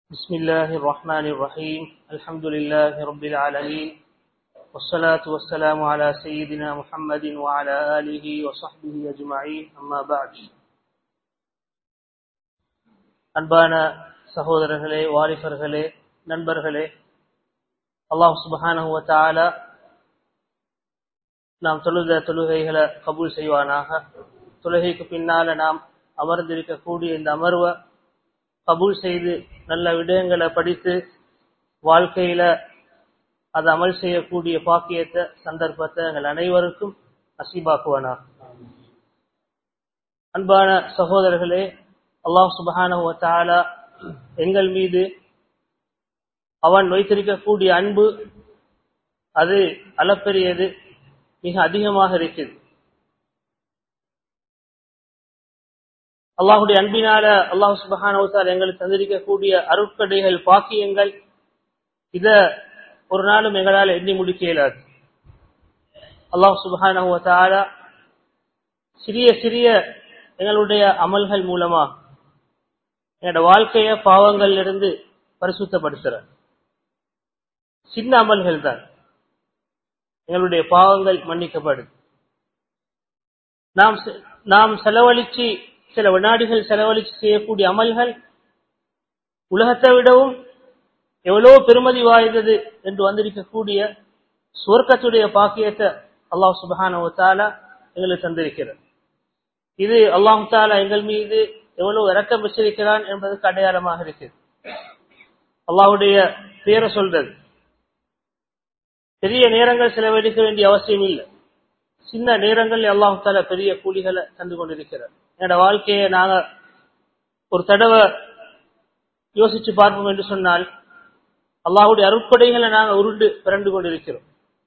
بسم الله الرحمن الرحيم الحمد لله رب العالمين والصلاة والسلام على سيدنا محمد وعلى آله وصحبه أجمعين أما بعد அன்பான சகோதரர்களே வாரிசர்களே நண்பர்களே அல்லாஹ் சுபஹானஹு வ தஆலா நாம் தொழுத தொழுகைகளை கபூல் செய்வானாக தொழுகைக்கு பின்னால நாம் அமர்ந்திருக்கக்கூடிய இந்த அமர்வை கபூல் செய்து நல்ல விடயங்களை படித்து வாழ்க்கையில அதை அமல் செய்யக்கூடிய பாக்கியத்தை சந்தர்ப்பத்தை எங்கள் அனைவருக்கும் நசீபாக்குவானா அன்பான சகோதரர்களே அல்லாஹ் சுபஹானஹு தாலா எங்கள் மீது அவன் வைத்திருக்கக்கூடிய அன்பு அது அளப்பெரியது மிக அதிகமாக இருக்குது அல்லாஹுடைய அன்பினால அல்லாஹு சுபஹானவத்தால் எங்களுக்கு தந்திருக்கக்கூடிய அருட்கடைகள் பாக்கியங்கள் இத ஒரு நாளும் எங்களால் எண்ணி முடிக்க இயலாது அல்லாஹ் சுபஹானவத்தால சிறிய சிறிய எங்களுடைய அமல்கள் மூலமா என்னோட வாழ்க்கைய பாவங்கள்ல இருந்து பரிசுத்தப்படுத்துற சின்ன அமல்கள் தான் எங்களுடைய பாவங்கள் மன்னிக்கப்படுது நாம் நாம் செலவழிச்சு சில வினாடிகள் செலவழித்து செய்யக்கூடிய அமல்கள் உலகத்தை விடவும் எவ்வளவு பெருமதி வாய்ந்தது என்று வந்திருக்கக்கூடிய சுவர்க்கத்துடைய பாக்கியத்தை அல்லாஹ் சுபஹானவத்தாலா எங்களுக்கு தந்திருக்கிறது இது அல்லாஹு தாலா எங்கள் மீது எவ்வளவு இறக்கம் வச்சிருக்கிறான் என்பதற்கு அடையாளமாக இருக்குது அல்லாஹுடைய பேரை சொல்றது பெரிய நேரங்கள் செலவழிக்க வேண்டிய அவசியம் இல்லை சின்ன நேரங்கள் அல்லாஹு தாலா பெரிய கூலிகளை தந்து கொண்டிருக்கிறார் என்னோட வாழ்க்கையை நாங்க ஒரு தடவை யோசிச்சு பார்ப்போம் என்று சொன்னால் அல்லாஹுடைய அருட்கொடைகளை நாங்க உருண்டு பிறண்டு கொண்டிருக்கிறோம்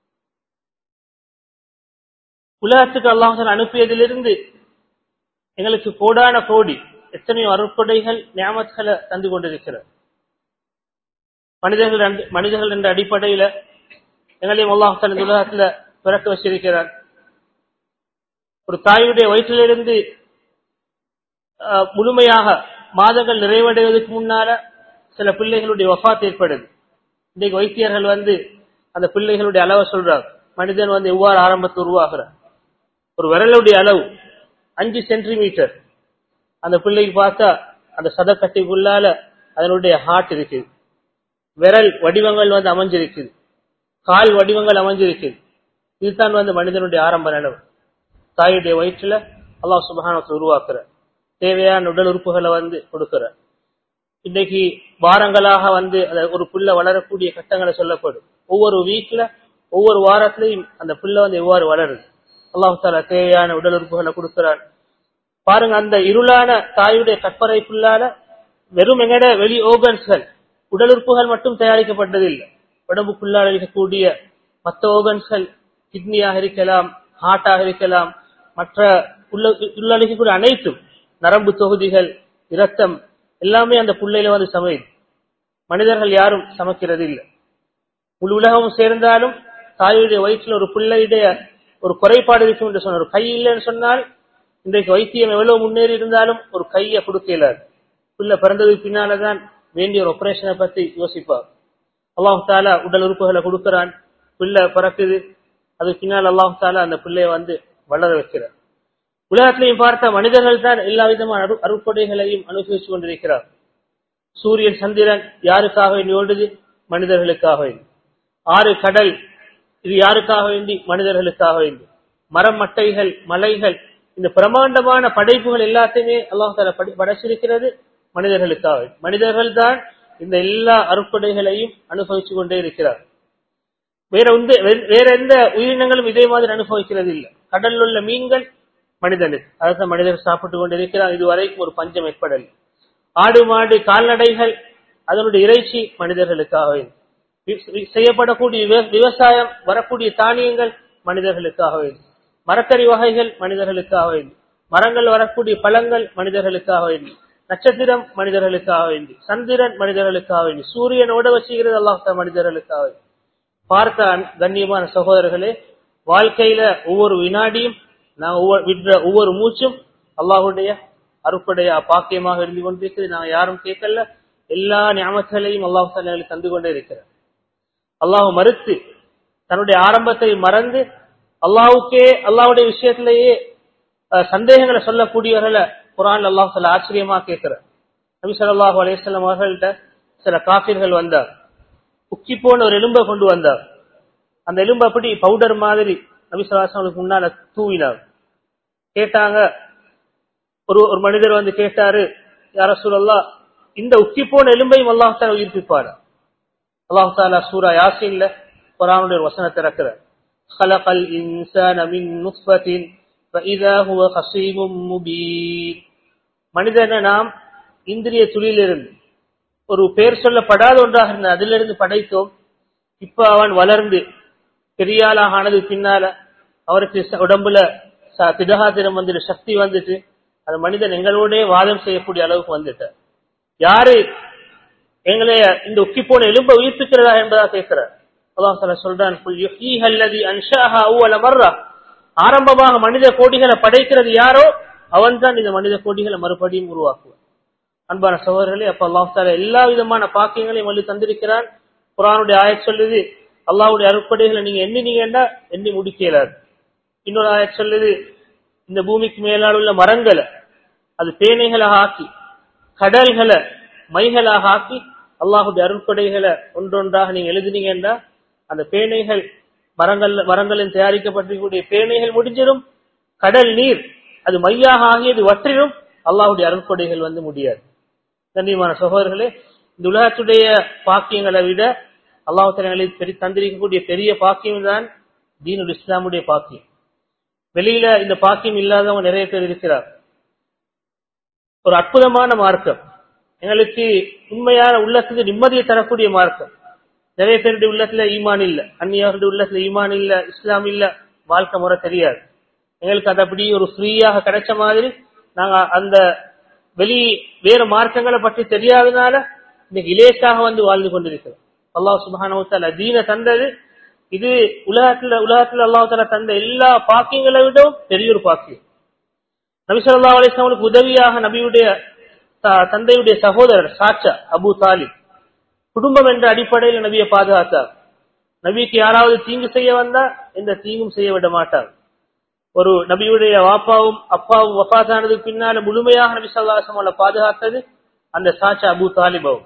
உலகத்துக்கு அல்லாஹால அனுப்பியதிலிருந்து எங்களுக்கு கோடான கோடி எத்தனையோ அருட்கொடைகள் ஞாபகங்களை தந்து கொண்டிருக்கிறார் மனிதர்கள் மனிதர்கள் என்ற அடிப்படையில எங்களையும் அல்லாஹால இந்த உலகத்துல பிறக்க வச்சிருக்கிறார் ஒரு தாயுடைய வயிற்றிலிருந்து முழுமையாக மாதங்கள் நிறைவடைவதற்கு முன்னால சில பிள்ளைகளுடைய வஃத் ஏற்படுது இன்றைக்கு வைத்தியர்கள் வந்து அந்த பிள்ளைகளுடைய அளவை சொல்றார் மனிதன் வந்து எவ்வாறு ஆரம்பத்தை உருவாகிறார் ஒரு விரலுடைய அளவு அஞ்சு சென்டிமீட்டர் அந்த பிள்ளைக்கு பார்த்தா அந்த சதக்கட்டிக்குள்ளால அதனுடைய ஹார்ட் இருக்குது விரல் வடிவங்கள் வந்து அமைஞ்சிருக்குது கால் வடிவங்கள் அமைஞ்சிருக்குது இதுதான் வந்து மனிதனுடைய ஆரம்ப நிலவு தாயுடைய வயிற்றுல அல்லாஹ் சுபகானத்தை உருவாக்குற தேவையான உடல் உறுப்புகளை வந்து கொடுக்கிற இன்னைக்கு வாரங்களாக வந்து ஒரு புள்ள வளரக்கூடிய கட்டங்களை சொல்லப்படும் ஒவ்வொரு வீக்ல ஒவ்வொரு வாரத்திலையும் அந்த புள்ள வந்து எவ்வாறு வளருது அல்லாஹு தாலா தேவையான உடல் உறுப்புகளை கொடுக்கிறான் பாருங்க அந்த இருளான தாயுடைய கற்பறைக்குள்ளால வெறும் எங்கட வெளி ஓகன்ஸ்கள் உடல் உறுப்புகள் மட்டும் தயாரிக்கப்பட்டதில்லை உடம்புக்குள்ளால் இருக்கக்கூடிய மற்ற ஓகன்ஸ்கள் கிட்னியாக இருக்கலாம் ஹார்ட்டாக இருக்கலாம் மற்ற உள்ளடக்கக்கூடிய அனைத்தும் நரம்பு தொகுதிகள் இரத்தம் எல்லாமே அந்த புள்ளையில வந்து சமையுது மனிதர்கள் யாரும் சமைக்கிறது இல்லை முழு உலகமும் சேர்ந்தாலும் தாயுடைய வயிற்றில் ஒரு பிள்ளையுடைய ஒரு குறைபாடு இருக்கும் என்று சொன்னார் ஒரு கை இல்லைன்னு சொன்னால் இன்றைக்கு வைத்தியம் எவ்வளவு முன்னேறி இருந்தாலும் ஒரு கையை கொடுக்க இயலாது பிள்ளை பிறந்ததுக்கு பின்னாலதான் வேண்டிய ஒரு ஆபரேஷனை பத்தி யோசிப்பார் அல்லாஹு தாலா உடல் உறுப்புகளை கொடுக்கிறான் பிள்ளை பிறக்குது அதுக்கு பின்னால் அல்லாஹு தாலா அந்த பிள்ளைய வந்து வளர வைக்கிறார் உலகத்திலையும் பார்த்த மனிதர்கள் தான் எல்லா விதமான அரு அருப்படைகளையும் அனுபவிச்சு கொண்டிருக்கிறார் சூரியன் சந்திரன் யாருக்காக வேண்டி ஓடுது மனிதர்களுக்காக வேண்டி ஆறு கடல் இது யாருக்காக வேண்டி மனிதர்களுக்காக வேண்டி மரம் மட்டைகள் மலைகள் இந்த பிரமாண்டமான படைப்புகள் எல்லாத்தையுமே அல்லாஹால படைச்சிருக்கிறது மனிதர்களுக்காக மனிதர்கள் தான் இந்த எல்லா அருப்படைகளையும் அனுபவிச்சு கொண்டே இருக்கிறார் வேற வந்து வேற எந்த உயிரினங்களும் இதே மாதிரி அனுபவிக்கிறது இல்லை கடலில் உள்ள மீன்கள் மனிதனுக்கு அதான் மனிதர் சாப்பிட்டு கொண்டிருக்கிறார் இதுவரைக்கும் ஒரு பஞ்சம் ஏற்படல் ஆடு மாடு கால்நடைகள் அதனுடைய இறைச்சி மனிதர்களுக்காக செய்யப்படக்கூடிய விவசாயம் வரக்கூடிய தானியங்கள் மனிதர்களுக்காக வேண்டும் மரக்கறி வகைகள் மனிதர்களுக்காக வேண்டும் மரங்கள் வரக்கூடிய பழங்கள் மனிதர்களுக்காக வேண்டும் நட்சத்திரம் மனிதர்களுக்காக வேண்டி சந்திரன் மனிதர்களுக்காக வேண்டி சூரியனோட வச்சுக்கிறது அல்லாஹ் மனிதர்களுக்காக பார்த்த கண்ணியமான சகோதரர்களே வாழ்க்கையில ஒவ்வொரு வினாடியும் நான் விடுற ஒவ்வொரு மூச்சும் அல்லாஹுடைய அருப்படைய பாக்கியமாக இருந்து கொண்டிருக்கிறது நாங்க யாரும் கேட்கல எல்லா ஞாபகங்களையும் அல்லாஹு எங்களுக்கு தந்து கொண்டே இருக்கிறார் அல்லாஹ் மறுத்து தன்னுடைய ஆரம்பத்தை மறந்து அல்லாஹுக்கே அல்லாஹுடைய விஷயத்திலேயே சந்தேகங்களை சொல்லக்கூடியவர்களை குரான் அல்லாஹ் சில ஆச்சரியமா கேட்கிறார் நபி சொல்லாஹு அலையம் அவர்கள்ட்ட சில காஃபிர்கள் வந்தார் உக்கி போன ஒரு எலும்பை கொண்டு வந்தார் அந்த எலும்பு அப்படி பவுடர் மாதிரி நபி சொல்லாசனுக்கு முன்னால தூவினார் கேட்டாங்க ஒரு ஒரு மனிதர் வந்து கேட்டாரு யார சூழல்லா இந்த உக்கி போன எலும்பையும் அல்லாஹால உயிர்ப்பிப்பார் அல்லாஹு தாலா சூரா யாசின்ல குரானுடைய வசனத்தை இறக்குறார் خلق الإنسان من نطفة فإذا هو خصيم مبين மனிதனை நாம் இந்திரிய துளியிலிருந்து ஒரு பெயர் சொல்லப்படாத ஒன்றாக இருந்த அதிலிருந்து படைத்தோம் இப்ப அவன் வளர்ந்து பெரியாளாக ஆனது பின்னால அவருக்கு உடம்புல திடகாத்திரம் வந்துட்டு சக்தி வந்துட்டு அந்த மனிதன் எங்களோட வாதம் செய்யக்கூடிய அளவுக்கு வந்துட்டார் யாரு எங்களை இந்த உக்கி போன எலும்ப உயிர்ப்பிக்கிறதா என்பதா கேட்கிறார் அல்லாஹ் சொல்றான் ஆரம்பமாக மனித கோடிகளை படைக்கிறது யாரோ அவன் தான் இந்த மனித கோடிகளை மறுபடியும் உருவாக்குவான் அன்பான சகோதரர்களே அப்ப அல்லாஹால எல்லா விதமான பாக்கியங்களையும் வழி தந்திருக்கிறான் குரானுடைய ஆய சொல்லுது அல்லாவுடைய அருப்படைகளை நீங்க எண்ணினீங்கன்னா எண்ணி முடிக்கலாது இன்னொரு ஆய சொல்லுது இந்த பூமிக்கு மேலால் உள்ள மரங்களை அது தேனைகளாக ஆக்கி கடல்களை மைகளாக ஆக்கி அல்லாஹுடைய அருட்படைகளை ஒன்றொன்றாக நீங்க எழுதினீங்கன்னா அந்த பேனைகள் மரங்கள் மரங்களில் தயாரிக்கப்பட்டிருக்கக்கூடிய பேனைகள் முடிஞ்சிடும் கடல் நீர் அது மையாக ஆகியது வற்றிடும் அல்லாஹுடைய அருட்படைகள் வந்து முடியாது கண்ணியமான சகோதரர்களே இந்த உலகத்துடைய பாக்கியங்களை விட அல்லாஹ் பெரிய தந்திரிக்கக்கூடிய பெரிய பாக்கியம் தான் தீனுல் இஸ்லாமுடைய பாக்கியம் வெளியில இந்த பாக்கியம் இல்லாதவங்க நிறைய பேர் இருக்கிறார் ஒரு அற்புதமான மார்க்கம் எங்களுக்கு உண்மையான உள்ளத்துக்கு நிம்மதியை தரக்கூடிய மார்க்கம் நிறைய பேருடைய உள்ளத்துல ஈமான் இல்ல அந்நியவர்களுடைய உள்ளத்துல ஈமான் இல்ல இஸ்லாம் இல்ல வாழ்க்கை முறை தெரியாது எங்களுக்கு அது அப்படி ஒரு ஃப்ரீயாக கிடைச்ச மாதிரி நாங்க அந்த வெளி வேற மார்க்கங்களை பற்றி தெரியாதனால இன்னைக்கு இலேசாக வந்து வாழ்ந்து கொண்டிருக்கிறோம் அல்லாஹ் சுபானவத்தால தீன தந்தது இது உலகத்துல உலகத்துல அல்லாஹால தந்த எல்லா பாக்கியங்களை விடவும் பெரிய ஒரு பாக்கியம் நபி சொல்லா அலிஸ்லாமுக்கு உதவியாக நபியுடைய தந்தையுடைய சகோதரர் சாச்சா அபு தாலிப் குடும்பம் என்ற அடிப்படையில் நபியை பாதுகாத்தார் நபிக்கு யாராவது தீங்கு செய்ய வந்தா எந்த தீங்கும் செய்ய விட மாட்டார் ஒரு நபியுடைய வாப்பாவும் அப்பாவும் வஃபாத்தானதுக்கு பின்னால முழுமையாக நபி சொல்லாசம் பாதுகாத்தது அந்த சாச்சா அபு தாலிபாவும்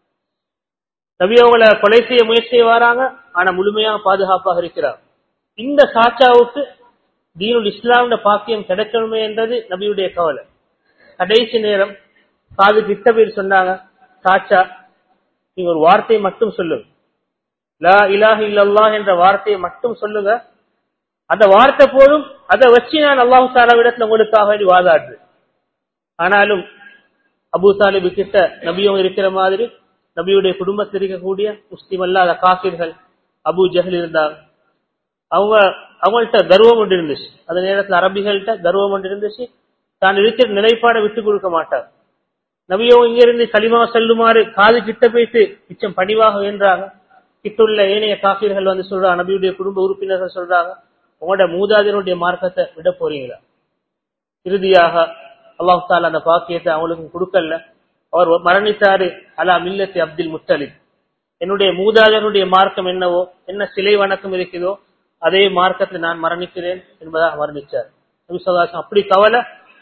நபி அவங்களை கொலை செய்ய முயற்சி வராங்க ஆனா முழுமையாக பாதுகாப்பாக இருக்கிறார் இந்த சாச்சாவுக்கு தீனுல் இஸ்லாமிய பாக்கியம் கிடைக்கணுமே என்றது நபியுடைய கவலை கடைசி நேரம் காது கிட்ட பேர் சொன்னாங்க சாச்சா நீங்க ஒரு வார்த்தையை மட்டும் சொல்லுங்க லா இலாஹ இல்லல்லா என்ற வார்த்தையை மட்டும் சொல்லுங்க அந்த வார்த்தை போதும் அதை வச்சு நான் அல்லாஹு தாலாவிடத்துல உங்களுக்காக வேண்டி வாதாடுறேன் ஆனாலும் அபு தாலிபு கிட்ட நபியும் இருக்கிற மாதிரி நபியுடைய குடும்பத்தில் இருக்கக்கூடிய முஸ்லீம் அல்லாத காசிர்கள் அபு ஜஹல் இருந்தாங்க அவங்க அவங்கள்ட்ட கர்வம் ஒன்று இருந்துச்சு அந்த நேரத்தில் அரபிகள்கிட்ட கர்வம் ஒன்று இருந்துச்சு தான் இருக்கிற நிலைப்பாடை விட்டு கொடுக்க மாட்டார் நபியோ இங்கிருந்து களிமா செல்லுமாறு காது கிட்ட போயிட்டு மிச்சம் பணிவாக வேண்டாங்க கிட்டுள்ள ஏனைய காப்பீர்கள் வந்து சொல்றாங்க நபியுடைய குடும்ப உறுப்பினர்கள் சொல்றாங்க உங்களோட மூதாதியருடைய மார்க்கத்தை விட போறீங்களா இறுதியாக அல்லாஹு தாலா அந்த பாக்கியத்தை அவங்களுக்கு கொடுக்கல அவர் மரணித்தாரு அலா மில்லத்தி அப்துல் முத்தலிப் என்னுடைய மூதாதையருடைய மார்க்கம் என்னவோ என்ன சிலை வணக்கம் இருக்குதோ அதே மார்க்கத்தை நான் மரணிக்கிறேன் என்பதாக மரணிச்சார் நபிசல்லாசம் அப்படி கவலை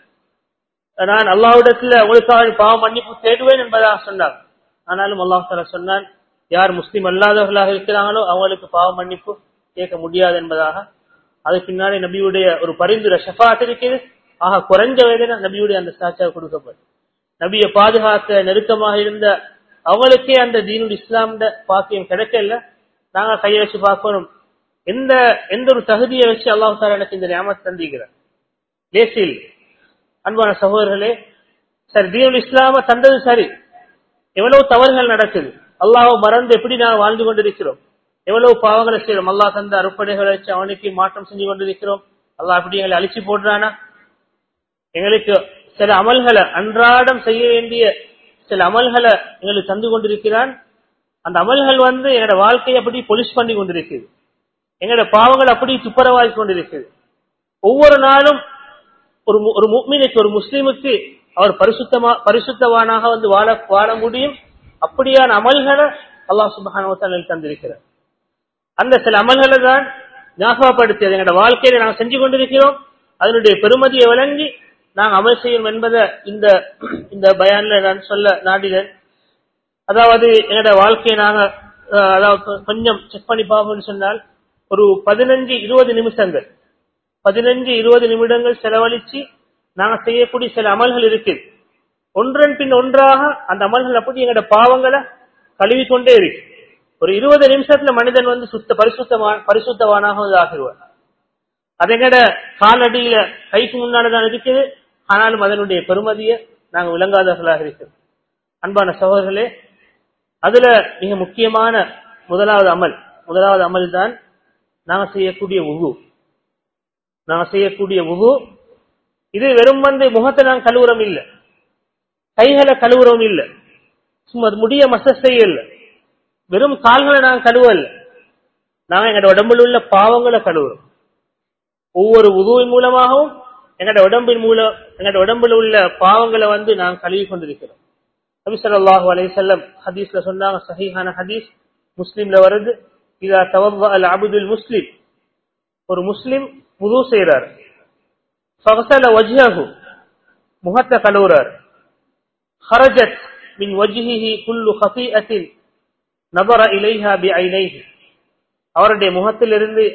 நான் அல்லாவிடத்துல உங்களுக்காக பாவ மன்னிப்பு தேடுவேன் என்பதாக சொன்னார் ஆனாலும் அல்லாஹ் தாலா சொன்னான் யார் முஸ்லீம் அல்லாதவர்களாக இருக்கிறாங்களோ அவங்களுக்கு பாவ மன்னிப்பு கேட்க முடியாது என்பதாக அது பின்னாடி நபியுடைய ஒரு பரிந்துரை ஷஃபாத் இருக்குது ஆக குறைஞ்ச வேதனை நபியுடைய அந்த சாட்சியாக கொடுக்கப்படும் நபியை பாதுகாக்க நெருக்கமாக இருந்த அவங்களுக்கே அந்த தீனுல் இஸ்லாம்ட பாக்கியம் கிடைக்கல நாங்க கையை வச்சு பார்க்கணும் எந்த எந்த ஒரு தகுதியை வச்சு அல்லாஹு தாலா எனக்கு இந்த ஞாபகத்தை தந்திக்கிறார் லேசில் அன்பான சகோதரர்களே சரி தீனுல் இஸ்லாம தந்தது சரி எவ்வளவு தவறுகள் நடக்குது அல்லாஹ் மறந்து எப்படி நாங்கள் வாழ்ந்து கொண்டிருக்கிறோம் எவ்வளவு பாவங்களை செய்யறோம் அல்லாஹ் தந்த அறுப்படைகளை வச்சு அவனுக்கு மாற்றம் செஞ்சு கொண்டிருக்கிறோம் அல்லாஹ் அப்படி எங்களை அழிச்சு போடுறானா எங்களுக்கு சில அமல்களை அன்றாடம் செய்ய வேண்டிய சில அமல்களை எங்களுக்கு தந்து கொண்டிருக்கிறான் அந்த அமல்கள் வந்து எங்களோட வாழ்க்கையை அப்படி பொலிஷ் பண்ணி கொண்டிருக்குது எங்களோட பாவங்கள் அப்படி துப்புரவாகி கொண்டிருக்குது ஒவ்வொரு நாளும் ஒரு ஒரு முக்மீனுக்கு ஒரு முஸ்லீமுக்கு அவர் பரிசுத்தமா பரிசுத்தவானாக வந்து வாழ வாழ முடியும் அப்படியான அமல்களை அல்லாஹ் சுபஹான தந்திருக்கிறார் அந்த சில அமல்களை தான் ஞாபகப்படுத்தி அது எங்களோட வாழ்க்கையில நாங்கள் செஞ்சு கொண்டிருக்கிறோம் அதனுடைய பெருமதியை விளங்கி நாங்கள் அமல் செய்யும் என்பதை இந்த இந்த பயான்ல நான் சொல்ல நாடினேன் அதாவது என்னோட வாழ்க்கையை நாங்க அஹ், அதாவது கொஞ்சம் செக் பண்ணி பார்ப்போம்னு சொன்னால் ஒரு பதினஞ்சு இருபது நிமிஷங்கள் பதினஞ்சு இருபது நிமிடங்கள் செலவழிச்சு நாங்க செய்யக்கூடிய சில அமல்கள் இருக்குது ஒன்றன் பின் ஒன்றாக அந்த அமல்கள் அப்படி எங்களோட பாவங்களை கழுவி கொண்டே இருக்கு ஒரு இருபது நிமிஷத்துல மனிதன் வந்து சுத்த பரிசுத்தமான பரிசுத்தவானாக ஆகிடுவார் அது எங்கட காலடியில கைக்கு முன்னாலதான் இருக்குது ஆனாலும் அதனுடைய பெருமதியை நாங்க விளங்காதவர்களாக இருக்கிறோம் அன்பான சகோதரர்களே அதுல மிக முக்கியமான முதலாவது அமல் முதலாவது அமல் தான் நாங்க செய்யக்கூடிய உகு நாங்க செய்யக்கூடிய உகு இது வெறும் வந்து முகத்தை நாங்க கழுவுறோம் இல்ல கைகளை கழுவுறோம் இல்ல சும்மா அது முடிய மசஸ் செய்ய இல்ல வெறும் கால்களை நாங்க கழுவல நாங்க எங்களோட உடம்புல உள்ள பாவங்களை கழுவுறோம் ஒவ்வொரு உதுவின் மூலமாகவும் எங்களோட உடம்பின் மூலம் எங்களோட உடம்புல உள்ள பாவங்களை வந்து நாம் கழுவி கொண்டிருக்கிறோம் நபி ஸல்லல்லாஹு அலைஹி வஸல்லம் ஹதீஸ்ல சொன்னாங்க சஹீஹான ஹதீஸ் முஸ்லிம்ல வருது இதா தவவ்வ அல் அப்துல் முஸ்லிம் ஒரு முஸ்லிம் வுது செய்றார் ஃபகஸல வஜ்ஹஹு முகத்தை கழுவுறார் خرجت من وجهه كل خطيئة نظر إليها بعينيه அவருடைய முகத்திலிருந்து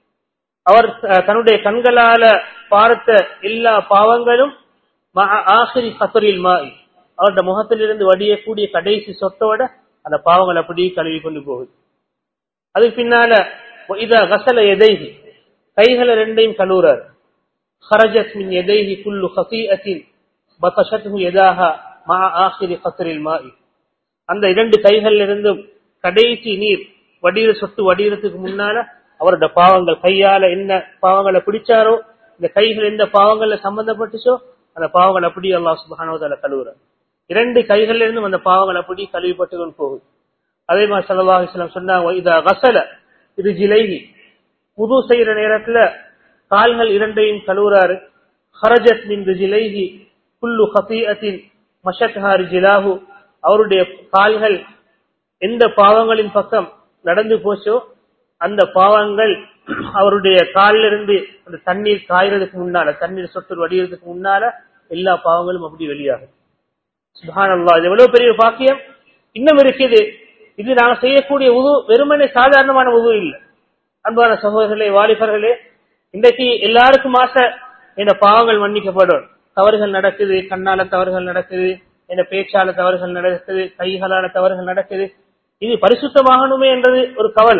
அவர் அஹ், தன்னுடைய கண்களால பார்த்த எல்லா பாவங்களும் மஅ ஆஹிரி கத்தரில் மாய் அவருடைய முகத்திலிருந்து வடியக்கூடிய கடைசி சொத்தோட அந்த பாவங்கள் அப்படியே கழுவி கொண்டு போகுது அதுக்கு பின்னால இத கசல எதைகி கைகளை ரெண்டையும் கழுவுறார் خرجت من يديه كل خطيئة بطشته يداها مع آخر قطر الماء அந்த இரண்டு கைகள்ல இருந்தும் கடைசி நீர் வடிகிற சொட்டு வடிகிறதுக்கு முன்னால அவரோட பாவங்கள் கையால என்ன பாவங்களை பிடிச்சாரோ இந்த கைகள் எந்த பாவங்கள்ல சம்பந்தப்பட்டுச்சோ அந்த பாவங்கள் அப்படியே அல்லாஹ் சுப்ஹானஹு வ தஆலா கழுவுறார் இரண்டு கைகள்ல இருந்தும் அந்த பாவங்கள் அப்படி கழுவிப்பட்டு கொண்டு போகுது அதே மாதிரி ஸல்லல்லாஹு அலைஹி வஸல்லம் சொன்னாங்க இதா கஸல இது ஜிலைஹி புது செய்யற நேரத்துல கால்கள் இரண்டையும் கழுவுறாரு ஹரஜத் மின் ரிஜிலைஹி குல்லு ஹசீஅத்தின் மஷத்ஹா ரிஜிலாஹு அவருடைய கால்கள் எந்த பாவங்களின் பக்கம் நடந்து போச்சோ அந்த பாவங்கள் அவருடைய காலில் இருந்து அந்த தண்ணீர் காயறதுக்கு முன்னால தண்ணீர் சொட்டு வடிகிறதுக்கு முன்னால எல்லா பாவங்களும் அப்படி வெளியாகும் சுபானல்லா இது எவ்வளவு பெரிய பாக்கியம் இன்னும் இருக்குது இது நாங்க செய்யக்கூடிய உது வெறுமனே சாதாரணமான உது இல்லை அன்பான சகோதரர்களே வாலிபர்களே இன்றைக்கு எல்லாருக்கும் ஆசை இந்த பாவங்கள் மன்னிக்கப்படும் தவறுகள் நடக்குது கண்ணால தவறுகள் நடக்குது இந்த பேச்சால தவறுகள் நடக்குது கைகளால தவறுகள் நடக்குது இது பரிசுத்தமாகணுமே என்றது ஒரு கவலை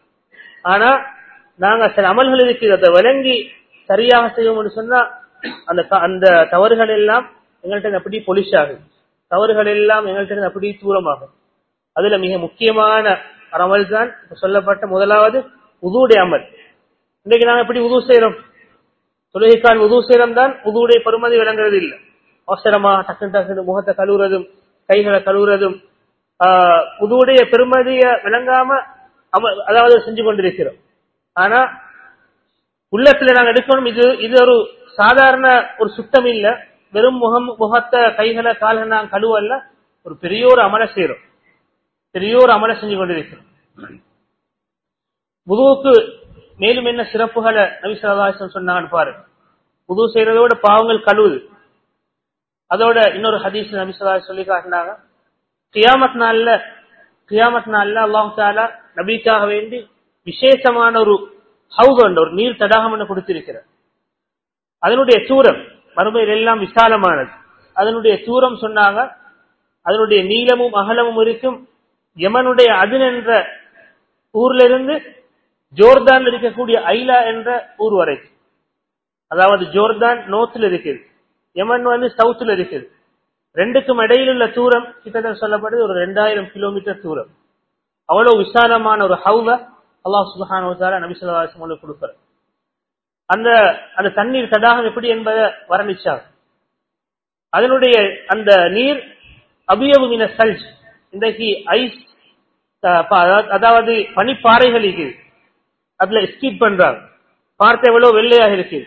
ஆனா நாங்க சில அமல்கள் இருக்குது அதை விளங்கி சரியாக செய்வோம்னு சொன்னா அந்த க- அந்த தவறுகள் எல்லாம் எங்கள்கிட்ட இருந்து அப்படி பொலிஷ் ஆகுது தவறுகள் எல்லாம் எங்கள்கிட்ட இருந்து அப்படி தூரமாகும் அதுல மிக முக்கியமான ஒரு அமல் தான் இப்ப சொல்லப்பட்ட முதலாவது உதுவுடைய அமல் இன்னைக்கு நாங்க எப்படி உது செய்யறோம் தொழுகைக்கால் உது செய்யறோம் தான் உதுவுடைய பெருமதி விளங்குறது இல்லை அவசரமா டக்கு டக்குன்னு முகத்தை கழுவுறதும் கைகளை கழுவுறதும் ஆஹ், உதுவுடைய பெருமதியை விளங்காம அம- அதாவது செஞ்சு கொண்டிருக்கிறோம் ஆனா உள்ளத்துல நாங்க எடுக்கணும் இது இது ஒரு சாதாரண ஒரு சுத்தம் இல்ல வெறும் முகம் முகத்தை கைகளை கால்களை நாங்க கழுவல்ல ஒரு பெரிய ஒரு அமலை செய்யறோம் பெரிய ஒரு அமலை செஞ்சு கொண்டிருக்கிறோம் புதுவுக்கு மேலும் என்ன சிறப்புகளை நபி சல்லாஹம் சொன்னாங்கன்னு பாரு புது செய்யறதோட பாவங்கள் கழுவுது அதோட இன்னொரு ஹதீஸ் நபி சொல்லா சொல்லி காட்டினாங்க கியாமத் நாள்ல கியாமத் நாள்ல அல்லாஹு தாலா நபிக்காக வேண்டி விசேஷமான ஒரு ஹவுஸ் ஒன்று ஒரு நீர் தடாகம் ஒன்று கொடுத்திருக்கிறார் அதனுடைய தூரம் மறுமையில் எல்லாம் விசாலமானது அதனுடைய தூரம் சொன்னாங்க அதனுடைய நீளமும் அகலமும் இருக்கும் யமனுடைய அதின் என்ற ஊர்ல இருந்து ஜோர்தான் இருக்கக்கூடிய ஐலா என்ற ஊர் வரைக்கும் அதாவது ஜோர்தான் நோர்த்ல இருக்குது யமன் வந்து சவுத்ல இருக்குது ரெண்டுக்கும் இடையில் உள்ள தூரம் கிட்டத்தட்ட சொல்லப்படுது ஒரு ரெண்டாயிரம் கிலோமீட்டர் தூரம் அவ்வளவு விசாலமான ஒரு ஹவுவ அல்லாஹ் சுபஹான நபி சொல்லா கொடுக்கிறார் அந்த அந்த தண்ணீர் தடாகம் எப்படி என்பதை வர்ணிச்சாங்க அதனுடைய அந்த நீர் அபியவு மின சல்ஜ் இன்றைக்கு ஐஸ் அஹ், ப- அதாவது- அதாவது பனிப்பாறைகள் இருக்குது அதுல ஸ்கீட் பண்றாங்க பார்க்க எவ்வளவு வெள்ளையாக இருக்கு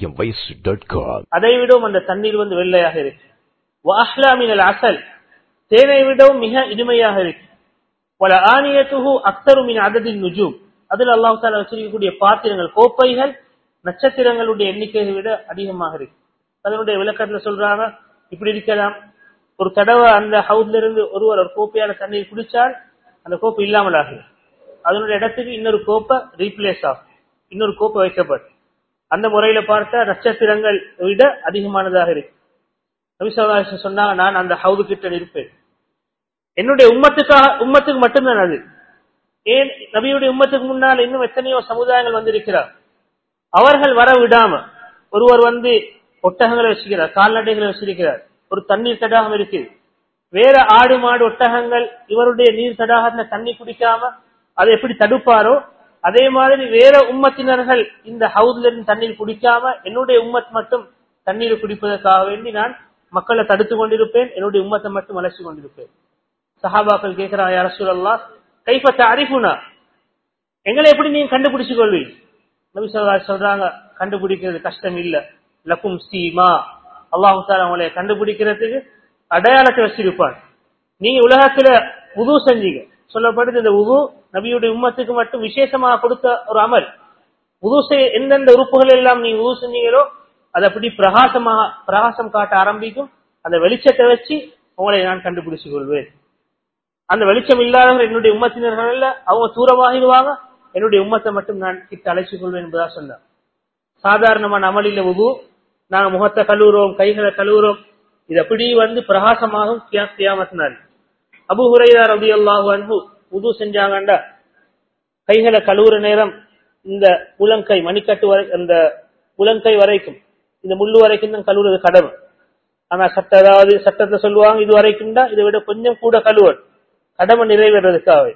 acmvoice.com அதை விடவும் அந்த தண்ணீர் வந்து வெள்ளையாக இருக்கு வாஹ்லா மினல் அசல் தேனை விடவும் மிக இனிமையாக இருக்கு பல ஆணியத்துகு அக்தருமின் அததின் நுஜூம் அதில் அல்லாஹ் தாலா வச்சிருக்கக்கூடிய பாத்திரங்கள் கோப்பைகள் நட்சத்திரங்களுடைய எண்ணிக்கையை விட அதிகமாக இருக்கு அதனுடைய விளக்கத்துல சொல்றாங்க இப்படி இருக்கலாம் ஒரு தடவை அந்த ஹவுஸ்ல இருந்து ஒருவர் ஒரு கோப்பையான தண்ணீர் குடிச்சால் அந்த கோப்பை இல்லாமல் ஆகுது அதனுடைய இடத்துக்கு இன்னொரு கோப்பை ரீப்ளேஸ் ஆகும் இன்னொரு கோப்பை வைக்கப்படும் அந்த முறையில பார்த்தா நட்சத்திரங்கள் விட அதிகமானதாக இருக்கு நபிசல்லாசன் சொன்னாங்க நான் அந்த ஹவுது கிட்ட இருப்பேன் என்னுடைய உம்மத்துக்காக உம்மத்துக்கு மட்டும்தான் அது ஏன் நபியுடைய உம்மத்துக்கு முன்னால் இன்னும் எத்தனையோ சமுதாயங்கள் வந்திருக்கிறார் அவர்கள் வர விடாம ஒருவர் வந்து ஒட்டகங்களை வச்சிருக்கிறார் கால்நடைகளை வச்சிருக்கிறார் ஒரு தண்ணீர் தடாகம் இருக்கு வேற ஆடு மாடு ஒட்டகங்கள் இவருடைய நீர் தடாகத்துல தண்ணி குடிக்காம அதை எப்படி தடுப்பாரோ அதே மாதிரி வேற உம்மத்தினர்கள் இந்த ஹவுஸ்ல இருந்து தண்ணீர் குடிக்காம என்னுடைய உம்மத் மட்டும் தண்ணீர் குடிப்பதற்காக வேண்டி நான் மக்களை தடுத்து கொண்டிருப்பேன் என்னுடைய உம்மத்தை மட்டும் வளர்ச்சி கொண்டிருப்பேன் சஹாபாக்கள் கேட்கிறான் யார சூழல்லா கைப்பற்ற அறிகுணா எங்களை எப்படி நீங்க கண்டுபிடிச்சு கொள்வீங்க நபி சொல்லா சொல்றாங்க கண்டுபிடிக்கிறது கஷ்டம் இல்ல லக்கும் சீமா அல்லாஹு தாலா உங்களை கண்டுபிடிக்கிறதுக்கு அடையாளத்தை வச்சிருப்பான் நீங்க உலகத்துல உது செஞ்சீங்க சொல்லப்படுது இந்த உது நபியுடைய உம்மத்துக்கு மட்டும் விசேஷமாக கொடுத்த ஒரு அமல் உது செய்ய எந்தெந்த உறுப்புகள் எல்லாம் நீங்க உது செஞ்சீங்களோ அது அப்படி பிரகாசமாக பிரகாசம் காட்ட ஆரம்பிக்கும் அந்த வெளிச்சத்தை வச்சு உங்களை நான் கண்டுபிடிச்சு கொள்வேன் அந்த வெளிச்சம் இல்லாதவர்கள் என்னுடைய உம்மத்தினர்கள் அல்ல அவங்க தூரமாகிடுவாங்க என்னுடைய உம்மத்தை மட்டும் நான் கிட்ட அழைச்சிக் கொள்வேன் என்பதா சொன்னார் சாதாரணமான அமளில உது நாங்க முகத்தை கழுவுறோம் கைகளை கழுவுறோம் இது அப்படி வந்து பிரகாசமாகும் கியாமத்தினார் அபு ஹுரையா ரபி அல்லாஹு அன்பு உது செஞ்சாங்கண்டா கைகளை கழுவுற நேரம் இந்த உலங்கை மணிக்கட்டு வரை அந்த உலங்கை வரைக்கும் இந்த முள்ளு வரைக்கும் தான் கழுவுறது கடமை ஆனா சட்ட அதாவது சட்டத்தை சொல்லுவாங்க இது வரைக்கும் தான் இதை விட கொஞ்சம் கூட கழுவல் கடமை நிறைவேறதுக்காகவே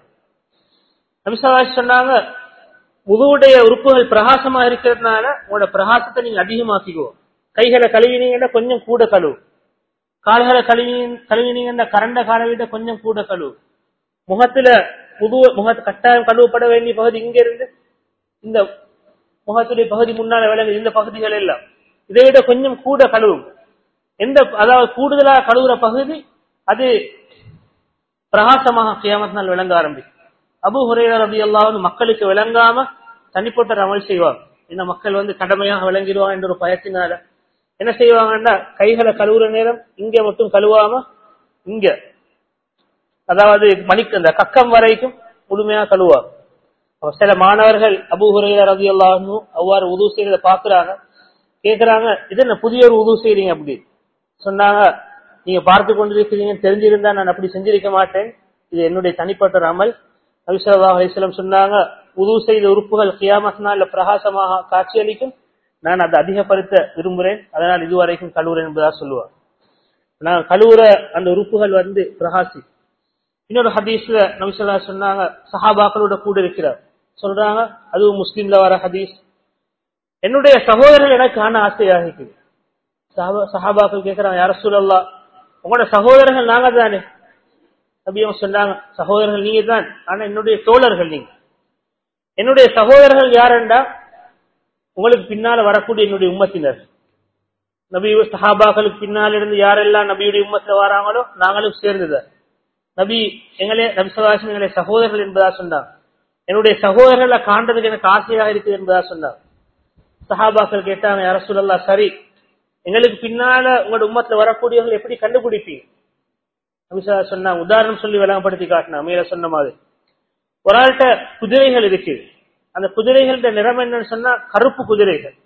நபிசவாஜ் சொன்னாங்க முதுவுடைய உறுப்புகள் பிரகாசமா இருக்கிறதுனால உங்களோட பிரகாசத்தை நீங்க அதிகமாக்கிக்குவோம் கைகளை கழுவினீங்கன்னா கொஞ்சம் கூட கழுவு கால்களை கழுவி கழுவினீங்கன்னா கரண்ட காலை விட கொஞ்சம் கூட கழுவு முகத்துல புது முக கட்டாயம் கழுவப்பட வேண்டிய பகுதி இங்க இருந்து இந்த முகத்துடைய பகுதி முன்னால விளங்குது இந்த பகுதிகள் எல்லாம் இதை விட கொஞ்சம் கூட கழுவும் எந்த அதாவது கூடுதலா கழுவுற பகுதி அது பிரகாசமாக கியாமத்தினால் விளங்க ஆரம்பிக்கும் அபு ஹுரேரா ரபி அல்லாஹ் மக்களுக்கு விளங்காம தனிப்பட்ட அமல் செய்வாங்க இந்த மக்கள் வந்து கடமையாக விளங்கிடுவாங்க என்ற ஒரு பயத்தினால என்ன செய்வாங்கன்னா கைகளை கழுவுற நேரம் இங்க மட்டும் கழுவாம இங்க அதாவது மணிக்கு அந்த கக்கம் வரைக்கும் முழுமையா கழுவாங்க சில மாணவர்கள் அபு ஹுரேரா ரபி அல்லாஹும் அவ்வாறு உதவு செய்யறத பாக்குறாங்க கேக்குறாங்க இது என்ன புதிய ஒரு உதவு செய்றீங்க அப்படி சொன்னாங்க நீங்க பார்த்து கொண்டிருக்கிறீங்க தெரிஞ்சிருந்தா நான் அப்படி செஞ்சிருக்க மாட்டேன் இது என்னுடைய தனிப்பட்ட ஒரு அமல் நபிசல்லா அலிஸ்லம் சொன்னாங்க உது செய்த உறுப்புகள் கியாமத்னால பிரகாசமாக காட்சியளிக்கும் நான் அதை அதிகப்படுத்த விரும்புகிறேன் அதனால் இதுவரைக்கும் கழுவுறேன் என்பதா சொல்லுவார் நான் கழுவுற அந்த உறுப்புகள் வந்து பிரகாசி இன்னொரு ஹதீஸ்ல நபிசல்லா சொன்னாங்க சஹாபாக்களோட கூட இருக்கிறார் சொல்றாங்க அதுவும் முஸ்லீம்ல வர ஹதீஸ் என்னுடைய சகோதரர்கள் எனக்கு காண ஆசையாக இருக்குது சஹாபாக்கள் கேட்கிறாங்க யார சூழல்லா உங்களோட சகோதரர்கள் நாங்க தானே நபியும் சொன்னாங்க சகோதரர்கள் நீங்க தான் ஆனா என்னுடைய தோழர்கள் நீங்க என்னுடைய சகோதரர்கள் யாரெண்டா உங்களுக்கு பின்னால வரக்கூடிய என்னுடைய உம்மத்தினர் நபி சஹாபாக்களுக்கு பின்னால் இருந்து யாரெல்லாம் நபியுடைய உம்மத்துல வராங்களோ நாங்களும் சேர்ந்துதான் நபி எங்களே நபி சகாசம் எங்களை சகோதரர்கள் என்பதா சொன்னாங்க என்னுடைய சகோதரர்களை காண்றதுக்கு எனக்கு ஆசையாக இருக்குது என்பதா சொன்னாங்க சஹாபாக்கள் கேட்டாங்க யார சொல்லலாம் சரி எங்களுக்கு பின்னால உங்களோட உம்மத்துல வரக்கூடியவர்கள் எப்படி கண்டுபிடிப்பீங்க நபிசா சொன்னா உதாரணம் சொல்லி விளங்கப்படுத்தி காட்டினா மேல சொன்ன மாதிரி ஒரு ஆள்கிட்ட குதிரைகள் இருக்கு அந்த குதிரைகளோட நிறம் என்னன்னு சொன்னா கருப்பு குதிரைகள்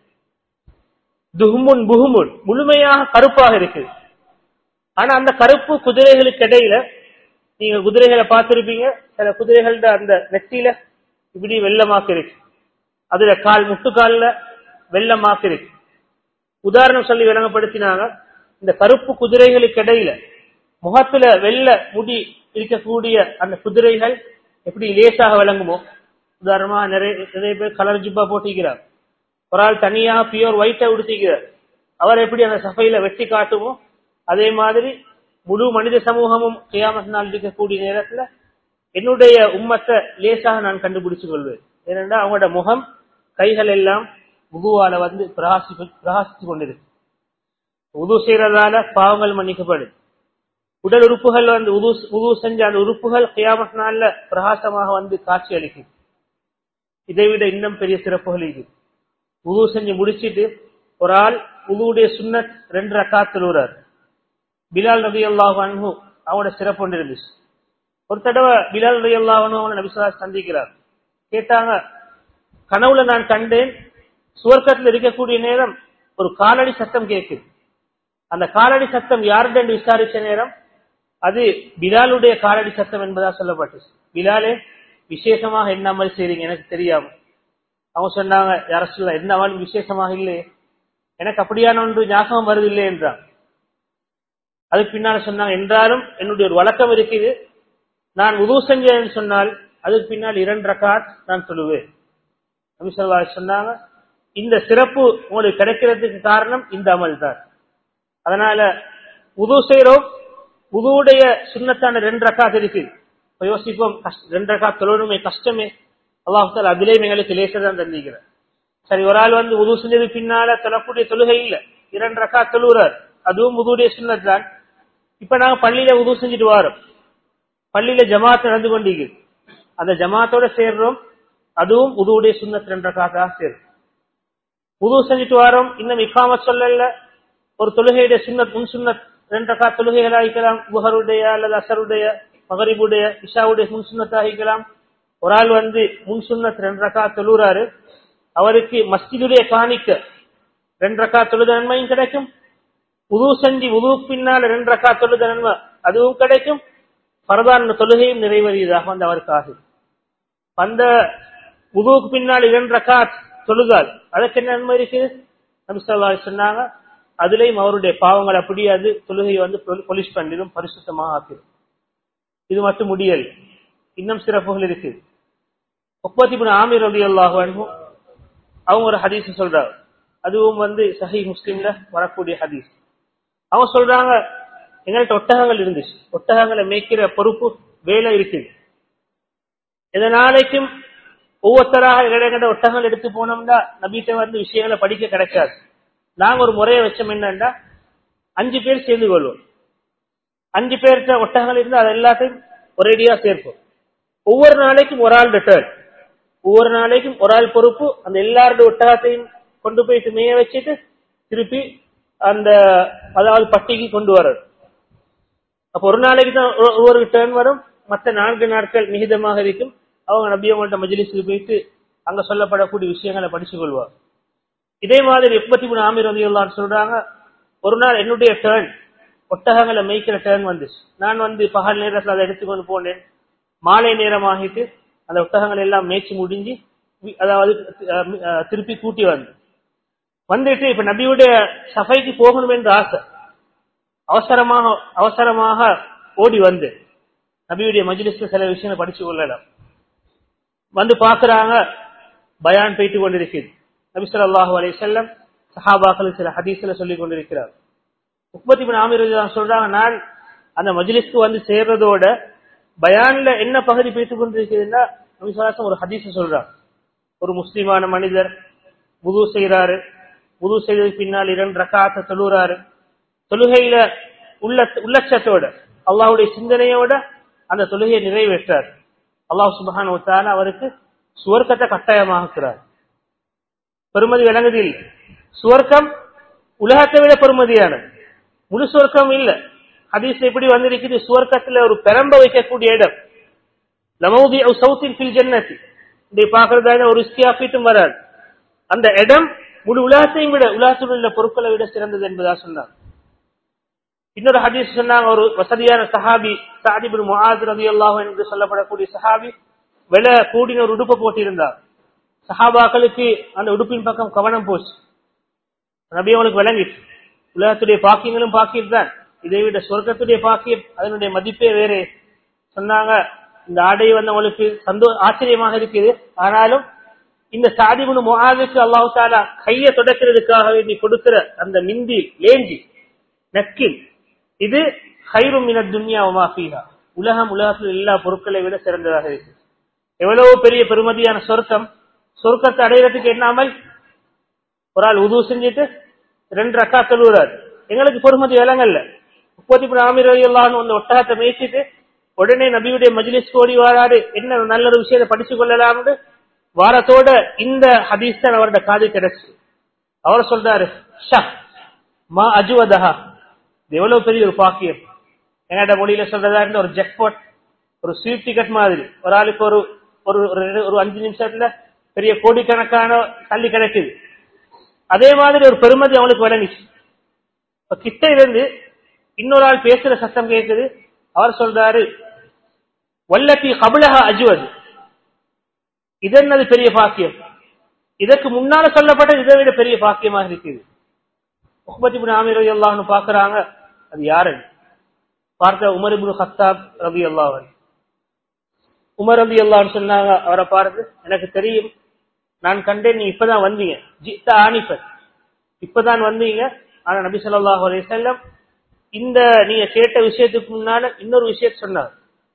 துஹுமுன் புகுமுன் முழுமையாக கருப்பாக இருக்கு ஆனா அந்த கருப்பு குதிரைகளுக்கு இடையில நீங்க குதிரைகளை பார்த்திருப்பீங்க சில குதிரைகளோட அந்த நெத்தியில இப்படி வெள்ளமாக்கு இருக்கு அதுல கால் முட்டுக்கால்ல வெள்ளமாக்கு இருக்கு உதாரணம் சொல்லி விளங்கப்படுத்தினாங்க இந்த கருப்பு குதிரைகளுக்கு இடையில முகத்துல வெள்ள முடி இருக்கக்கூடிய அந்த குதிரைகள் எப்படி லேசாக விளங்குமோ உதாரணமா நிறைய நிறைய பேர் கலர் ஜிப்பா போட்டிக்கிறார் ஒரு ஆள் தனியா பியூர் ஒயிட்டை உடுத்திக்கிறார் அவர் எப்படி அந்த சபையில வெட்டி காட்டுமோ அதே மாதிரி முழு மனித சமூகமும் கியாமத் நாள் இருக்கக்கூடிய நேரத்துல என்னுடைய உம்மத்தை லேசாக நான் கண்டுபிடிச்சு கொள்வேன் ஏனென்றா அவங்களோட முகம் கைகள் எல்லாம் உதுவால வந்து பிரகாசி பிரகாசித்து கொண்டிருக்கு உது செய்யறதால பாவங்கள் மன்னிக்கப்படுது உடல் உறுப்புகள் வந்து உது உது செஞ்ச அந்த உறுப்புகள் கியாமத் நாள்ல பிரகாசமாக வந்து காட்சி அளிக்கும் இதை விட இன்னும் பெரிய சிறப்புகள் இது உது செஞ்சு முடிச்சிட்டு ஒரு ஆள் உதுவுடைய சுன்னத் ரெண்டு ரக்காத் தொழுகிறார் பிலால் ரவி அல்லாஹ் அன்ஹு அவனோட சிறப்பு ஒன்று இருந்துச்சு ஒரு தடவை பிலால் ரவி அல்லாஹ் அவனை நபிசுல்லா சந்திக்கிறார் கேட்டாங்க கனவுல நான் கண்டேன் சுவர்க்கத்தில் இருக்கக்கூடிய நேரம் ஒரு காலடி சத்தம் கேட்குது அந்த காலடி சத்தம் யாருடைய விசாரிச்ச நேரம் அது பிலாலுடைய காலடி சத்தம் என்பதா சொல்லப்பட்டுச்சு பிலாலே விசேஷமாக என்ன அமல் செய்றீங்க எனக்கு தெரியாம அவங்க சொன்னாங்க யார சொல்ல என்ன அமல் விசேஷமாக இல்லையே எனக்கு அப்படியான ஒன்று ஞாபகம் வருது இல்லை என்றான் அதுக்கு பின்னால சொன்னாங்க என்றாலும் என்னுடைய ஒரு வழக்கம் இருக்குது நான் உதவு செஞ்சேன்னு சொன்னால் அதுக்கு பின்னால் இரண்டு ரக்காட் நான் சொல்லுவேன் நபி சொல்லா சொன்னாங்க இந்த சிறப்பு உங்களுக்கு கிடைக்கிறதுக்கு காரணம் இந்த அமல் தான் அதனால உது செய்யறோம் உதுவுடைய சுண்ணத்தான ரெண்டு ரக்காத் இருக்கு இப்ப யோசிப்போம் ரெண்டு ரக்காத் தொழணுமே கஷ்டமே அல்லாஹால அதிலேயும் எங்களுக்கு லேசதான் தந்திக்கிறேன் சரி ஒரு ஆள் வந்து உது செஞ்சது பின்னால தொழக்கூடிய தொழுகை இல்ல இரண்டு ரக்கா தொழுகிறார் அதுவும் உதுவுடைய சுண்ணத் தான் இப்ப நாங்க பள்ளியில உது செஞ்சுட்டு வரோம் பள்ளியில ஜமாத் நடந்து கொண்டிருக்கு அந்த ஜமாத்தோட சேர்றோம் அதுவும் உதுவுடைய சுண்ணத் ரெண்டு ரக்காத்தா சேரும் உது செஞ்சுட்டு வரோம் இன்னும் இக்காம சொல்லல ஒரு தொழுகையுடைய சுண்ணத் முன் சுண்ணத் ரெண்டு ரக்கா தொழுகைகளா இருக்கலாம் புகருடைய அல்லது அசருடைய மகரிபுடைய இஷாவுடைய முன் சுண்ணத்தா இருக்கலாம் ஒரு ஆள் வந்து முன் சுண்ணத் ரெண்டு ரக்கா தொழுறாரு அவருக்கு மஸ்ஜிதுடைய காணிக்க ரெண்டு ரக்கா தொழுத நன்மையும் கிடைக்கும் உது செஞ்சு உது பின்னால் ரெண்டு ரக்கா தொழுத நன்மை அதுவும் கிடைக்கும் பரதான தொழுகையும் நிறைவேறியதாக வந்து அவருக்கு ஆகும் அந்த உதுவுக்கு பின்னால் இரண்டு ரக்கா தொழுதால் அதற்கு என்ன நன்மை இருக்குது நபிசல்லா சொன்னாங்க அதுலயும் அவருடைய பாவங்கள் அப்படியே அது தொழுகையை வந்து பொலிஷ் பண்ணிடும் பரிசுத்தமாக ஆக்கிடும் இது மட்டும் முடியல் இன்னும் சிறப்புகள் இருக்கு முப்பத்தி மூணு ஆமீர் ரவி அல்லாஹ் அவங்க ஒரு ஹதீஸ் சொல்றாங்க அதுவும் வந்து சஹி முஸ்லீம்ல வரக்கூடிய ஹதீஸ் அவங்க சொல்றாங்க எங்கள்கிட்ட ஒட்டகங்கள் இருந்துச்சு ஒட்டகங்களை மேய்க்கிற பொறுப்பு வேலை இருக்குது இதனாலைக்கும் ஒவ்வொருத்தராக இடங்கட ஒட்டகங்கள் எடுத்து போனோம்னா நபீட்ட வந்து விஷயங்களை படிக்க கிடைக்காது நாங்க ஒரு முறையை வச்சோம் என்னன்னா அஞ்சு பேர் சேர்ந்து கொள்வோம் அஞ்சு பேர்கிட்ட ஒட்டகங்கள் இருந்து அதை எல்லாத்தையும் ஒரேடியா சேர்ப்போம் ஒவ்வொரு நாளைக்கும் ஒரு ஆள் ரிட்டர்ன் ஒவ்வொரு நாளைக்கும் ஒரு ஆள் பொறுப்பு அந்த எல்லாருடைய ஒட்டகத்தையும் கொண்டு போயிட்டு மேய வச்சுட்டு திருப்பி அந்த அதாவது பட்டிக்கு கொண்டு வர்றது அப்ப ஒரு நாளைக்கு தான் ஒவ்வொரு டேர்ன் வரும் மற்ற நான்கு நாட்கள் மிகிதமாக இருக்கும் அவங்க நபியவங்கள்ட்ட மஜிலிஸுக்கு போயிட்டு அங்க சொல்லப்படக்கூடிய விஷயங்களை படிச்சு கொள்வார் இதே மாதிரி எண்பத்தி மூணு ஆமீர் ரதியுல்லான்னு சொல்றாங்க ஒரு நாள் என்னுடைய டேர்ன் ஒட்டகங்களை மேய்க்கிற டேர்ன் வந்துச்சு நான் வந்து பகல் நேரத்தில் அதை எடுத்துக்கொண்டு போனேன் மாலை நேரம் ஆகிட்டு அந்த ஒட்டகங்கள் எல்லாம் மேய்ச்சி முடிஞ்சு அதாவது திருப்பி கூட்டி வந்து வந்துட்டு இப்ப நபியுடைய சபைக்கு போகணும் என்ற ஆசை அவசரமாக அவசரமாக ஓடி வந்து நபியுடைய மஜிலிஸ்ல சில விஷயங்களை படிச்சு கொள்ளலாம் வந்து பாக்குறாங்க பயான் போயிட்டு கொண்டிருக்கிறது நபி சொல்லாஹு அலி செல்லம் சஹாபாக்களுக்கு சில ஹதீஸ்ல சொல்லிக் கொண்டிருக்கிறார் முப்பத்தி மூணு ஆமீர் சொல்றாங்க நான் அந்த மஜிலிஸ்க்கு வந்து சேர்றதோட பயான்ல என்ன பகுதி பேசிக் கொண்டிருக்கிறதுன்னா நபி சொல்லாசம் ஒரு ஹதீஸ் சொல்றாங்க ஒரு முஸ்லிமான மனிதர் புது செய்யறாரு புது செய்ததுக்கு பின்னால் இரண்டு ரக்காத்த தொழுறாரு தொழுகையில உள்ள உள்ளச்சத்தோட அல்லாவுடைய சிந்தனையோட அந்த தொழுகையை நிறைவேற்றார் அல்லாஹ் சுபஹான் அவருக்கு சுவர்க்கத்தை கட்டாயமாக்குறார் பெருமதி விளங்குது இல்லை சுவர்க்கம் உலகத்தை விட பெருமதியானது முழு சுவர்க்கம் இல்ல ஹதீஸ் எப்படி வந்திருக்குது சுவர்க்கத்துல ஒரு பெரம்ப வைக்கக்கூடிய இடம் லமௌதி சவுத்தின் ஃபில் ஜன்னதி இதை பாக்குறதா ஒரு இஸ்தியாஃபீட்டும் வராது அந்த இடம் முழு உலகத்தையும் விட உலகத்தில் உள்ள பொருட்களை விட சிறந்தது என்பதா சொன்னார் இன்னொரு ஹதீஸ் சொன்னாங்க ஒரு வசதியான சஹாபி சாதிபின் முஹாத் ரவி அல்லாஹ் என்று சொல்லப்படக்கூடிய சஹாபி விலை கூடின ஒரு உடுப்பை போட்டிருந்தார் சஹாபாக்களுக்கு அந்த உடுப்பின் பக்கம் கவனம் போச்சு நபி அவனுக்கு விளங்கிட்டு உலகத்துடைய பாக்கியங்களும் பாக்கியம் தான் இதை விட சொர்க்கத்துடைய பாக்கியம் அதனுடைய மதிப்பே வேறே சொன்னாங்க இந்த ஆடை வந்து அவங்களுக்கு சந்தோ ஆச்சரியமாக இருக்குது ஆனாலும் இந்த சாதிபுனு முகாதுக்கு அல்லாஹு தாலா கையை தொடக்கிறதுக்காக வேண்டி கொடுக்கிற அந்த மிந்தி லேஞ்சி நக்கில் இது ஹைரும் மின துன்யா உமாஃபீஹா உலகம் உலகத்தில் எல்லா பொருட்களை விட சிறந்ததாக இருக்கு எவ்வளவு பெரிய பெருமதியான சொர்க்கம் சொர்க்கத்தை அடையிறதுக்கு என்னாமல் ஒரு ஆள் உதவு செஞ்சுட்டு ரெண்டு ரக்கா தொழுகிறார் எங்களுக்கு பொறுமதி விலங்கல்ல முப்பத்தி மூணு ஆமீர் அல்லான்னு அந்த ஒட்டகத்தை மேய்ச்சிட்டு உடனே நபியுடைய மஜ்லிஸ் ஓடி வராரு என்ன நல்ல ஒரு விஷயத்தை படிச்சு கொள்ளலாம்னு வாரத்தோட இந்த ஹதீஸ் தான் அவரோட காது கிடைச்சு அவர் சொல்றாரு ஷா மா அஜுவதஹா இது எவ்வளவு பெரிய ஒரு பாக்கியம் என்னோட மொழியில சொல்றதா இருந்த ஒரு ஜெக்பாட் ஒரு ஸ்வீட் டிக்கெட் மாதிரி ஒரு ஆளுக்கு ஒரு ஒரு ஒரு- ஒரு அஞ்சு நிமிஷத்துல பெரிய கோடிக்கணக்கான தள்ளி கிடைக்குது அதே மாதிரி ஒரு பெருமதி அவனுக்கு விளங்கிச்சு இப்ப கிட்ட இருந்து இன்னொரு ஆள் பேசுற சத்தம் கேட்குது அவர் சொல்றாரு வல்லத்தி கபலஹா அஜுவது இது என்னது பெரிய பாக்கியம் இதற்கு முன்னால சொல்லப்பட்ட இதை விட பெரிய பாக்கியமாக இருக்குது முகமது இப்னு ஆமீர் ரலியல்லாஹு பாக்குறாங்க அது யாரு பார்த்த உமர் இப்னு கத்தாப் ரலியல்லாஹு அன்ஹு உமர் ரலியல்லாஹு சொன்னாங்க அவரை பார்த்து எனக்கு தெரியும் நான் கண்டேன் நீ இப்பதான் வந்தீங்க ஜித்தா ஆனிஃபத் இப்பதான் வந்தீங்க ஆனா நபி ஸல்லல்லாஹு அலைஹி வஸல்லம் இந்த நீங்க கேட்ட விஷயத்துக்கு முன்னால இன்னொரு விஷயத்தை சொன்னார்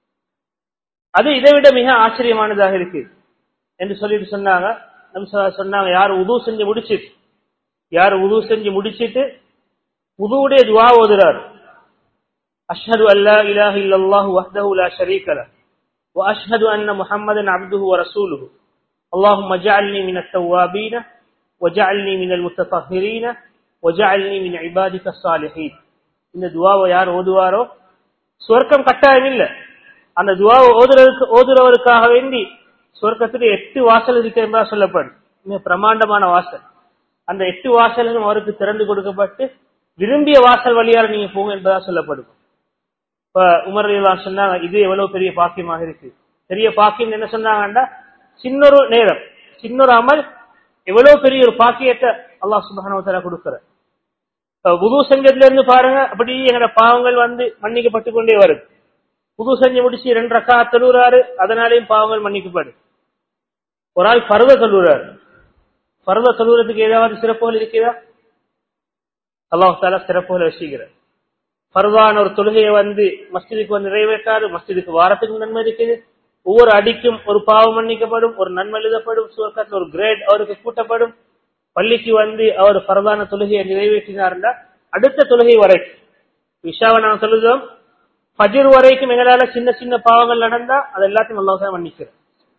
அது இதை விட மிக ஆச்சரியமானதாக இருக்கு என்று சொல்லிட்டு சொன்னாங்க நபி ஸல்லல்லாஹு அலைஹி சொன்னாங்க யார் உது செஞ்சு முடிச்சிட்டு யார் உது செஞ்சு முடிச்சிட்டு உதுவுடைய துவா ஓதுறார் அஷ்ஹது அல்லா இலாஹ இல்லல்லாஹு வஹ்தஹு லா ஷரீக லஹ் واشهد ان محمدا عبده ورسوله اللهم اجعلني من التوابين وجعلني من المتطهرين وجعلني من عبادك الصالحين இந்த துவாவை யார் ஓதுவாரோ சொர்க்கம் கட்டாயம் இல்ல அந்த துவாவை ஓதுறதுக்கு ஓதுறவருக்காக வேண்டி சொர்க்கத்துடைய எட்டு வாசல் இருக்கு என்பதா சொல்லப்படும் மிக பிரமாண்டமான வாசல் அந்த எட்டு வாசல்களும் அவருக்கு திறந்து கொடுக்கப்பட்டு விரும்பிய வாசல் வழியால நீங்க போங்க என்பதா சொல்லப்படும் இப்ப உமர் ரலியல்லாஹு சொன்னாங்க இது எவ்வளவு பெரிய பாக்கியமாக இருக்கு பெரிய பாக்கியம் என்ன சொன்னாங்கன்னா சின்னொரு நேரம் சின்னொரு அமல் எவ்வளவு பெரிய ஒரு பாக்கியத்தை அல்லாஹ் சுப்ஹானஹு வ தஆலா கொடுக்கிற புது செஞ்சதுல இருந்து பாருங்க அப்படி எங்கட பாவங்கள் வந்து மன்னிக்கப்பட்டு கொண்டே வருது புது செஞ்சு முடிச்சு ரெண்டு ரக்கா தொழுறாரு அதனாலேயும் பாவங்கள் மன்னிக்கப்படும் ஒரு ஆள் பருவ தொழுறாரு பருவ தொழுறதுக்கு ஏதாவது சிறப்புகள் இருக்கிறதா அல்லாஹ் தாலா சிறப்புகளை வச்சுக்கிறார் பருவான ஒரு தொழுகையை வந்து மஸ்ஜிதுக்கு வந்து நிறைவேற்றாரு மஸ்ஜிதுக்கு வாரத்துக்கு நன்மை இருக்குது ஒவ்வொரு அடிக்கும் ஒரு பாவம் மன்னிக்கப்படும் ஒரு நன்மை எழுதப்படும் சுவர்க்கத்தில் ஒரு கிரேட் அவருக்கு கூட்டப்படும் பள்ளிக்கு வந்து அவர் பரவான தொழுகையை நிறைவேற்றினார்னா அடுத்த தொழுகை வரைக்கும் விஷாவை நான் சொல்லுதோம் ஃபஜ்ர் வரைக்கும் எங்களால சின்ன சின்ன பாவங்கள் நடந்தா அது எல்லாத்தையும் அல்லாஹ் தான் மன்னிக்கிறேன்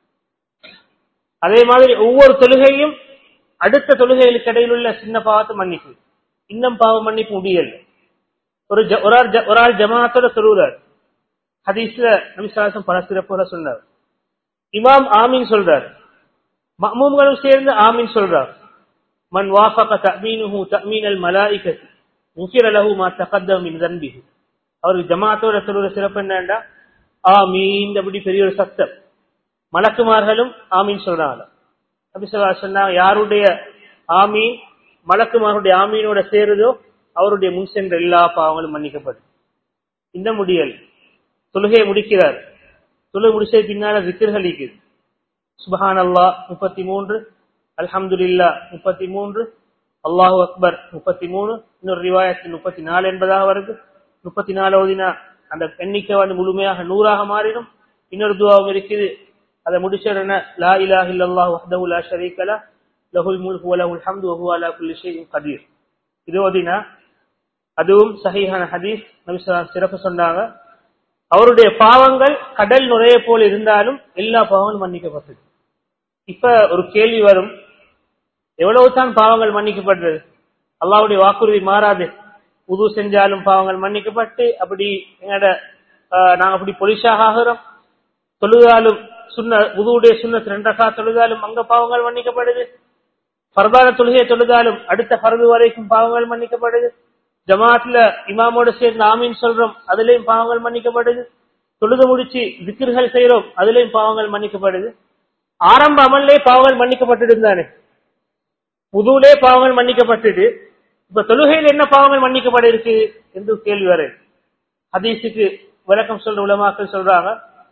அதே மாதிரி ஒவ்வொரு தொழுகையும் அடுத்த தொழுகைகளுக்கு இடையில் உள்ள சின்ன பாவத்தை மன்னிக்கு இன்னும் பாவம் மன்னிக்க முடியல ஒரு ஜ- ஒரு ஆள் ஜ- ஒரு ஆள் ஜமாத்தோட சொல்லுறார் ஹதீஸ்ல நபிசாசம் பல சிறப்புகளை சொன்னார் இமாம் ஆமீன் சொல்றார் மமூம்களும் சேர்ந்து ஆமீன் சொல்றார் மன் வாஃபக தஅமீனுஹு தஅமீனல் மலாயிகத்தி முஃபிர லஹு மா தகத்தம மின் தன்பிஹி அவருக்கு ஜமாத்தோட சொல்ற சிறப்பு என்னன்னா ஆமீன் அப்படி பெரிய ஒரு சத்தம் மலக்குமார்களும் ஆமீன் சொல்றாங்க நபி ஸல்லல்லாஹு அலைஹி வஸல்லம் யாருடைய ஆமீன் மலக்குமாருடைய ஆமீனோட சேருதோ அவருடைய முன் சென்ற எல்லா பாவங்களும் மன்னிக்கப்படும் இந்த முடியல் தொழுகையை முடிக்கிறார் தொழுகை முடிச்சது பின்னால விக்கிர்கள் இருக்குது சுபஹான் அல்லாஹ் முப்பத்தி மூன்று அல்ஹம்துலில்லா முப்பத்தி மூன்று அல்லாஹு அக்பர் முப்பத்தி மூணு இன்னொரு ரிவாயத்தில் முப்பத்தி நாலு என்பதாக வருது முப்பத்தி நாலு ஓதினா அந்த எண்ணிக்கை வந்து முழுமையாக நூறாக மாறிடும் இன்னொரு துவாவும் இருக்குது அதை முடிச்சதுன்னா லா இலாஹ இல்லல்லாஹு வஹ்தஹு லா ஷரீக லஹ் லஹுல் முல்கு வ லஹுல் ஹம்து வ ஹுவ அலா குல்லி ஷைஇன் கதீர் இது ஓதினா அதுவும் சஹீஹான ஹதீஸ் நபி ஸல்லல்லாஹு அலைஹி வஸல்லம் சிறப்பு சொன்னாங்க அவருடைய பாவங்கள் கடல் நுரைய போல் இருந்தாலும் எல்லா பாவங்களும் மன்னிக்கப்பட்டது இப்ப ஒரு கேள்வி வரும் எவ்வளவுதான் பாவங்கள் மன்னிக்கப்படுறது அல்லாஹ்வுடைய வாக்குறுதி மாறாது உது செஞ்சாலும் பாவங்கள் மன்னிக்கப்பட்டு அப்படி எங்கட ஆஹ், நாங்க அப்படி பொலிஷாக ஆகிறோம் தொழுதாலும் சுண்ண உதுவுடைய சுண்ணத் ரெண்டக்கா தொழுதாலும் அங்க பாவங்கள் மன்னிக்கப்படுது ஃபர்தான தொழுகையை தொழுதாலும் அடுத்த ஃபர்து வரைக்கும் பாவங்கள் மன்னிக்கப்படுது ஜமாத்ல இமாமோட சேர்ந்து ஆமீன் சொல்றோம் அதுலயும் பாவங்கள் மன்னிக்கப்படுது தொழுது முடிச்சு விக்கிர்கள் செய்யறோம் அதுலயும் பாவங்கள் மன்னிக்கப்படுது ஆரம்ப அமல்லே பாவங்கள் மன்னிக்கப்பட்டு தானே புதுவிலே பாவங்கள் மன்னிக்கப்பட்டது இப்ப தொழுகையில் என்ன பாவங்கள் மன்னிக்கப்பட இருக்கு என்று கேள்வி வரை ஹதீஸுக்கு விளக்கம் சொல்ற உலமாக்கள் சொல்றாங்க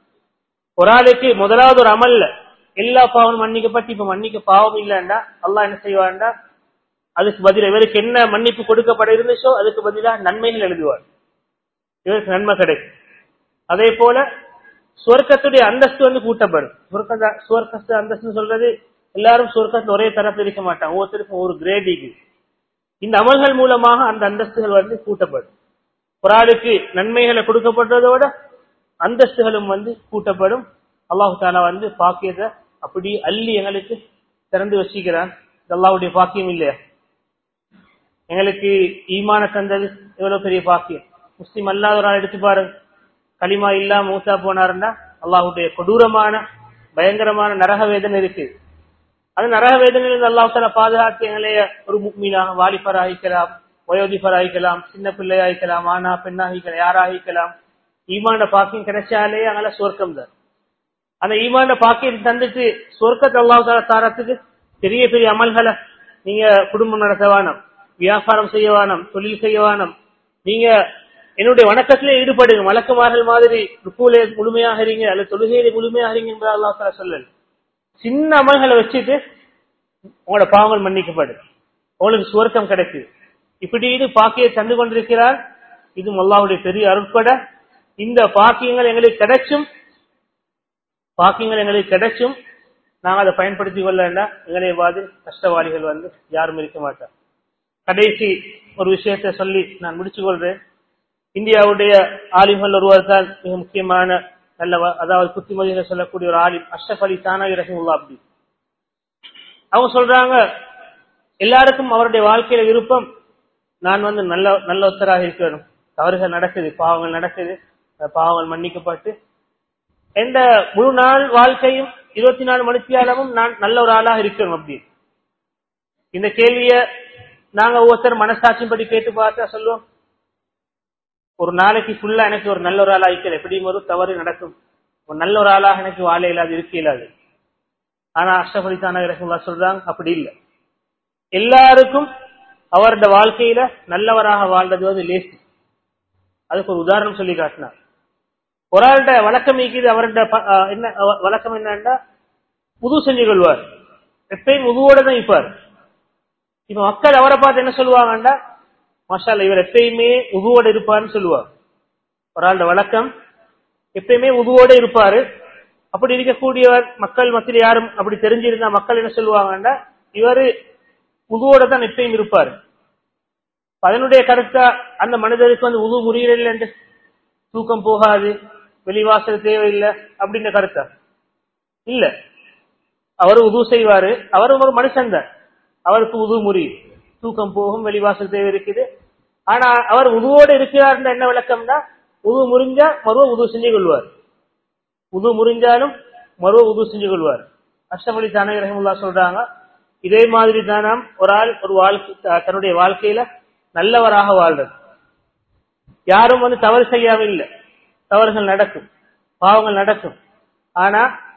ஒரு ஆளுக்கு முதலாவது ஒரு அமல்ல எல்லா பாவமும் மன்னிக்கப்பட்டு இப்ப மன்னிக்க பாவம் இல்லைன்னா அல்லாஹ் என்ன செய்வான்டா அதுக்கு பதிலா இவருக்கு என்ன மன்னிப்பு கொடுக்கப்பட இருந்துச்சோ அதுக்கு பதிலா நன்மைகள் எழுதுவார் இவருக்கு நன்மை கிடைக்கும் அதே போல சுவர்க்கத்துடைய அந்தஸ்து வந்து கூட்டப்படும் சுவர்க்க சுவர்க்கத்து அந்தஸ்து சொல்றது எல்லாரும் சுவர்க்கத்துல ஒரே தரப்பு இருக்க மாட்டாங்க ஒவ்வொருத்தருக்கும் ஒரு கிரேடிக்கு இந்த அமல்கள் மூலமாக அந்த அந்தஸ்துகள் வந்து கூட்டப்படும் ஒரு ஆளுக்கு நன்மைகளை கொடுக்கப்பட்டதோட அந்தஸ்துகளும் வந்து கூட்டப்படும் அல்லாஹு தாலா வந்து பாக்கியத்தை அப்படி அள்ளி எங்களுக்கு திறந்து வச்சுக்கிறான் இது அல்லாஹ்வுடைய பாக்கியம் இல்லையா எங்களுக்கு ஈமான தந்தது எவ்வளவு பெரிய பாக்கியம் முஸ்லிம் அல்லாத ஒரு ஆள் எடுத்து பாருங்க களிமா இல்லாம மூத்தா போனாருன்னா அல்லாஹுடைய கொடூரமான பயங்கரமான நரக வேதனை இருக்கு அது நரக வேதனையிலிருந்து அல்லாஹால பாதுகாத்து எங்களைய ஒரு முக்மீனாக வாலிபராகிக்கலாம் வயோதிபராகிக்கலாம் சின்ன பிள்ளையாகிக்கலாம் ஆனா பெண்ணாகிக்கலாம் யாராகிக்கலாம் ஈமான பாக்கியம் கிடைச்சாலே அங்கே சுவர்க்கம் தான் அந்த ஈமான பாக்கியம் தந்துட்டு சொர்க்கத்தை அல்லாஹால தாரத்துக்கு பெரிய பெரிய அமல்களை நீங்க குடும்பம் நடத்த வேணும் வியாபாரம் செய்ய வேணும் தொழில் செய்ய வேணும் நீங்க என்னுடைய வணக்கத்திலே ஈடுபடுங்க வழக்கமார்கள் மாதிரி ருப்பூலே முழுமையாக இருங்க அல்லது தொழுகையிலே முழுமையாக இருங்க என்பதை அல்லாஹ் தாலா சொல்லல சின்ன அமல்களை வச்சுட்டு உங்களோட பாவங்கள் மன்னிக்கப்படும் உங்களுக்கு சுவர்க்கம் கிடைக்குது இப்படி இது பாக்கியை தந்து கொண்டிருக்கிறார் இது அல்லாஹ்வுடைய பெரிய அருட்பட இந்த பாக்கியங்கள் எங்களுக்கு கிடைச்சும் பாக்கியங்கள் எங்களுக்கு கிடைச்சும் நாங்க அதை பயன்படுத்தி கொள்ள வேண்டாம் எங்களை வாது கஷ்டவாளிகள் வந்து யாரும் இருக்க மாட்டார் கடைசி ஒரு விஷயத்தை சொல்லி நான் முடிச்சு கொள்றேன் இந்தியாவுடைய ஆலிம்கள் ஒருவர் தான் மிக முக்கியமான நல்ல அதாவது புத்திமதியில சொல்லக்கூடிய ஒரு ஆலிம் அஷ்ரப் அலி தானாகி ரஹிமுல்லா அப்படி அவங்க சொல்றாங்க எல்லாருக்கும் அவருடைய வாழ்க்கையில விருப்பம் நான் வந்து நல்ல நல்ல ஒத்தராக இருக்கணும் தவறுகள் நடக்குது பாவங்கள் நடக்குது அந்த பாவங்கள் மன்னிக்கப்பட்டு எந்த முழு நாள் வாழ்க்கையும் இருபத்தி நாலு மணித்தியாலமும் நான் நல்ல ஒரு ஆளாக இருக்கணும் அப்படி இந்த கேள்விய நாங்க ஒவ்வொருத்தர் மனசாட்சியின்படி கேட்டு பார்த்தா சொல்லுவோம் ஒரு நாளைக்கு ஃபுல்லா எனக்கு ஒரு நல்ல ஒரு ஆளா இருக்கல எப்படியும் ஒரு தவறு நடக்கும் ஒரு நல்ல ஒரு ஆளாக எனக்கு வாழ இல்லாது இருக்க இயலாது ஆனா அஷ்ரப் அலி தானா ரஹமுல்லா சொல்றாங்க அப்படி இல்லை எல்லாருக்கும் அவருடைய வாழ்க்கையில நல்லவராக வாழ்றது வந்து லேசி அதுக்கு ஒரு உதாரணம் சொல்லி காட்டினார் ஒரு ஆள்கிட்ட வழக்கம் இருக்குது அவர்கிட்ட என்ன வழக்கம் என்னன்னா புது செஞ்சு கொள்வார் எப்பயும் முதுவோட தான் இருப்பார் இப்ப மக்கள் அவரை பார்த்து என்ன சொல்லுவாங்கன்னா மாஷால் இவர் எப்பயுமே உதுவோட இருப்பார்னு சொல்லுவார் ஒரு ஆளோட வழக்கம் எப்பயுமே உதுவோட இருப்பாரு அப்படி இருக்கக்கூடியவர் மக்கள் மத்தியில் யாரும் அப்படி தெரிஞ்சிருந்தா மக்கள் என்ன சொல்லுவாங்கன்னா இவரு உதுவோட தான் எப்பயும் இருப்பாரு அதனுடைய கருத்தா அந்த மனிதருக்கு வந்து உது முறியல என்று தூக்கம் போகாது வெளிவாசல் தேவையில்லை அப்படின்ற கருத்தா இல்ல அவர் உது செய்வாரு அவரும் ஒரு மனுஷன் தான் அவருக்கு உது முறி தூக்கம் போகும் வெளிவாசல் தேவை இருக்குது ஆனா அவர் உதுவோடு இருக்கிறார் என்ன விளக்கம்னா உது முறிஞ்சா மறுவ உது செஞ்சு கொள்வார் உது முறிஞ்சாலும் மறுவ உது செஞ்சு கொள்வார் அஷ்டமலி தானே ரஹமுல்லா சொல்றாங்க இதே மாதிரி தான் நாம் ஒரு ஆள் ஒரு வாழ்க்கை தன்னுடைய வாழ்க்கையில நல்லவராக வாழ்றது யாரும் வந்து தவறு செய்யாம இல்லை தவறுகள் நடக்கும் பாவங்கள் நடக்கும் ஆனா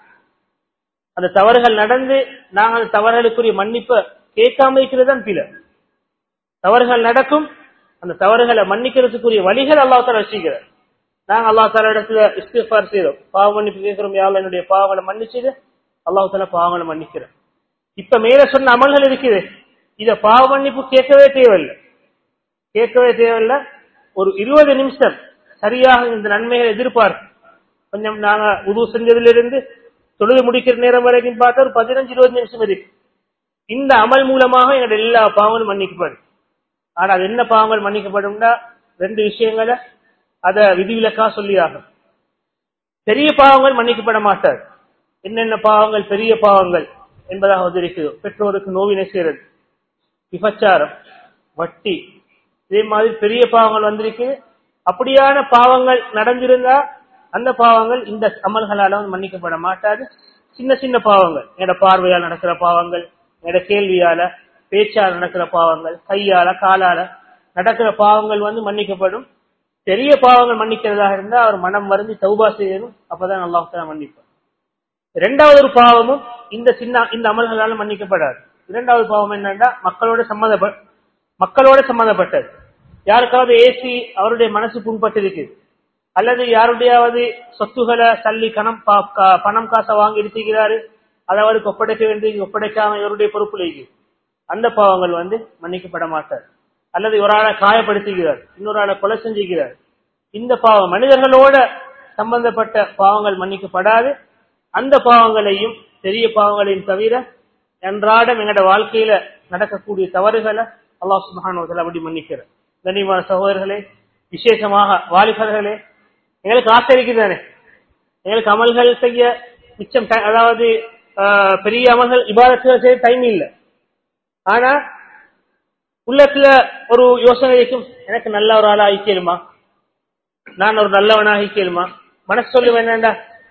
அந்த தவறுகள் நடந்து நாங்கள் அந்த தவறுகளுக்குரிய மன்னிப்பை கேட்காம இருக்கிறது தான் பிழை தவறுகள் நடக்கும் அந்த தவறுகளை மன்னிக்கிறதுக்குரிய வழிகள் அல்லாஹால வச்சுக்கிறார் நாங்க அல்லா தால இடத்துல இஸ்திஃபார் செய்தோம் பாவ மன்னிப்பு கேட்கிறோம் யாரும் என்னுடைய பாவங்களை மன்னிச்சது அல்லாஹ் தால பாவங்களை மன்னிக்கிறோம் இப்ப மேல சொன்ன அமல்கள் இருக்குது இத பாவ மன்னிப்பு கேட்கவே தேவையில்லை கேட்கவே தேவையில்லை ஒரு இருபது நிமிஷம் சரியாக இந்த நன்மைகளை எதிர்பார்க்கும் கொஞ்சம் நாங்க உது செஞ்சதிலிருந்து தொழுது முடிக்கிற நேரம் வரைக்கும் பார்த்தா ஒரு பதினஞ்சு இருபது நிமிஷம் இருக்கு இந்த அமல் மூலமாக எங்களோட எல்லா பாவங்களும் மன்னிக்கப்படும் ஆனா அது என்ன பாவங்கள் மன்னிக்கப்படும்னா ரெண்டு விஷயங்களை அத விதிவிலக்கா சொல்லியாகும் பெரிய பாவங்கள் மன்னிக்கப்பட மாட்டார் என்னென்ன பாவங்கள் பெரிய பாவங்கள் என்பதாக வந்திருக்குதோ பெற்றோருக்கு நோவினை செய்யறது விபச்சாரம் வட்டி இதே மாதிரி பெரிய பாவங்கள் வந்திருக்கு அப்படியான பாவங்கள் நடந்திருந்தா அந்த பாவங்கள் இந்த அமல்களால வந்து மன்னிக்கப்பட மாட்டாது சின்ன சின்ன பாவங்கள் என்னோட பார்வையால் நடக்கிற பாவங்கள் என்னோட கேள்வியால பேச்சால் நடக்கிற பாவங்கள் கையால காலால நடக்கிற பாவங்கள் வந்து மன்னிக்கப்படும் பெரிய பாவங்கள் மன்னிக்கிறதாக இருந்தா அவர் மனம் வருந்தி தௌபா செய்யணும் அப்பதான் அல்லாஹ் மன்னிப்பார் இரண்டாவது ஒரு பாவமும் இந்த சின்ன இந்த அமல்களால மன்னிக்கப்படாது இரண்டாவது பாவம் என்னன்னா மக்களோட சம்மந்தப்ப மக்களோட சம்பந்தப்பட்டது யாருக்காவது ஏசி அவருடைய மனசு புண்பட்டிருக்கு அல்லது யாருடையாவது சொத்துகளை சல்லி கணம் பணம் காசை வாங்கி இருக்கிறாரு அதை அவருக்கு ஒப்படைக்க வேண்டிய ஒப்படைக்காம இவருடைய பொறுப்புல இருக்குது அந்த பாவங்கள் வந்து மன்னிக்கப்பட மாட்டார் அல்லது ஒரு ஆளை காயப்படுத்துகிறார் இன்னொரு ஆளை கொலை செஞ்சுகிறார் இந்த பாவம் மனிதர்களோட சம்பந்தப்பட்ட பாவங்கள் மன்னிக்கப்படாது அந்த பாவங்களையும் பெரிய பாவங்களையும் தவிர அன்றாடம் எங்களோட வாழ்க்கையில நடக்கக்கூடிய தவறுகளை அல்லாஹ் சுபஹான அப்படி மன்னிக்கிறார் கண்ணியமான சகோதரர்களே விசேஷமாக வாலிபர்களே எங்களுக்கு ஆசை இருக்குதானே எங்களுக்கு அமல்கள் செய்ய மிச்சம் ti- அதாவது ஆஹ், பெரிய அமல்கள் இபாதத்துகள் செய்ய டைம் இல்லை ஆனா உள்ளத்துல ஒரு யோசனை இருக்கும் எனக்கு நல்ல ஒரு ஆளா ஆயிக்கலுமா நான் ஒரு நல்லவனாக ஆயிக்கலுமா மனசு சொல்லுவேன் என்னண்டா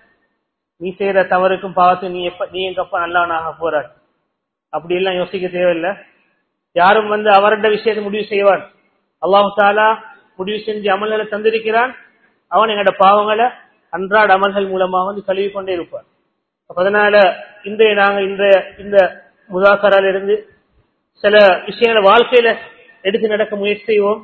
நீ செய்யற தவறுக்கும் பாவத்துக்கும் நீ எப்ப நீ எங்கப்பா நல்லவனாக போறார் அப்படி எல்லாம் யோசிக்க தேவையில்லை யாரும் வந்து அவருடைய விஷயத்தை முடிவு செய்வான் அல்லாஹு தாலா முடிவு செஞ்சு அமல்களை தந்திருக்கிறான் அவன் எங்களோட பாவங்களை அன்றாட அமல்கள் மூலமாக வந்து கழுவி கொண்டே இருப்பான் அப்ப அதனால இன்றைய நாங்க இன்றைய இந்த முதாக்கரால இருந்து சில விஷயங்களை வாழ்க்கையில எடுத்து நடக்க முயற்சி செய்வோம்